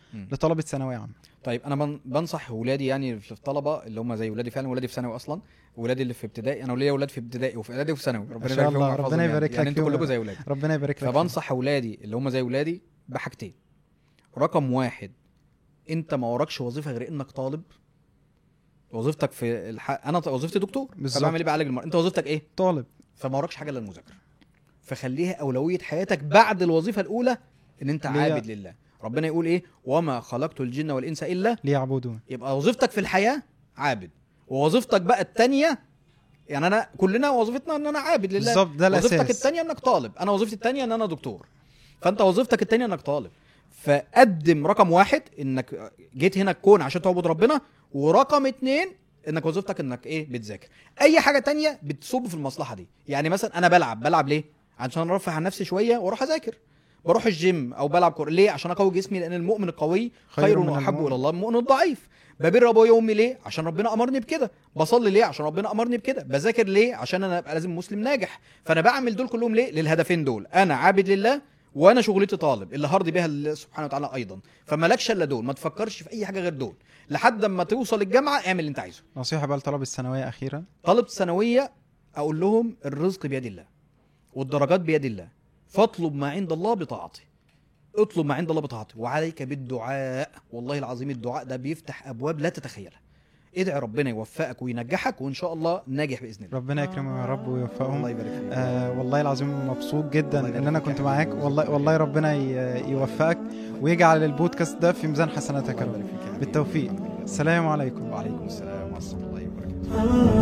مم. لطلبه ثانويه عامه طيب انا بن- بنصح ولادي يعني في الطلبه اللي هم زي ولادي فعلا ولادي في ثانوي اصلا ولادي اللي في ابتدائي انا ليا ولاد في ابتدائي وفي اعدادي وفي ثانوي ربنا شاء يبارك فيهم الله، ويحفظهم ربنا يعني. يبارك يعني لك انتوا فيهم. كلكم زي ولادي ربنا يبارك لك فبنصح اولادي اللي هم زي ولادي بحاجتين رقم واحد انت ما وراكش وظيفه غير انك طالب وظيفتك في الح... انا وظيفتي دكتور بالظبط. فبعمل ايه بعالج المرض انت وظيفتك ايه طالب فما وراكش حاجه الا المذاكره فخليها اولويه حياتك بعد الوظيفه الاولى ان انت ليه؟ عابد لله ربنا يقول ايه وما خلقت الجن والانس الا ليعبدون يبقى وظيفتك في الحياه عابد ووظيفتك بقى التانية يعني انا كلنا وظيفتنا ان انا عابد لله بالظبط ده وظيفتك الاساس التانية انك طالب انا وظيفتي التانية ان انا دكتور فانت وظيفتك التانية انك طالب فقدم رقم واحد انك جيت هنا الكون عشان تعبد ربنا ورقم اتنين انك وظيفتك انك ايه بتذاكر اي حاجه تانية بتصب في المصلحه دي يعني مثلا انا بلعب بلعب ليه عشان ارفه عن نفسي شويه واروح اذاكر بروح الجيم او بلعب كوره ليه عشان اقوي جسمي لان المؤمن القوي خير خير من واحب المؤمن. الى الله من المؤمن الضعيف ببر ابويا وامي ليه عشان ربنا امرني بكده بصلي ليه عشان ربنا امرني بكده بذاكر ليه عشان انا ابقى لازم مسلم ناجح فانا بعمل دول كلهم ليه للهدفين دول انا عابد لله وانا شغلتي طالب اللي هرضي بيها الله سبحانه وتعالى ايضا فمالكش الا دول ما تفكرش في اي حاجه غير دول لحد اما توصل الجامعه اعمل اللي انت عايزه نصيحه بقى لطلبه الثانويه اخيرا طالب ثانويه اقول لهم الرزق بيد الله والدرجات بيد الله فاطلب ما عند الله بطاعته اطلب ما عند الله بطاعته وعليك بالدعاء والله العظيم الدعاء ده بيفتح ابواب لا تتخيلها ادعي ربنا يوفقك وينجحك وان شاء الله ناجح باذن الله ربنا يكرمهم يا رب ويوفقهم الله يبارك فيك آه والله العظيم مبسوط جدا الله يبارك ان انا فيك كنت يا معاك حبيبي. والله والله ربنا ي- يوفقك ويجعل البودكاست ده في ميزان حسناتك يا الله رب يبارك فيك يا حبيبي. بالتوفيق السلام عليكم وعليكم السلام ورحمه الله وبركاته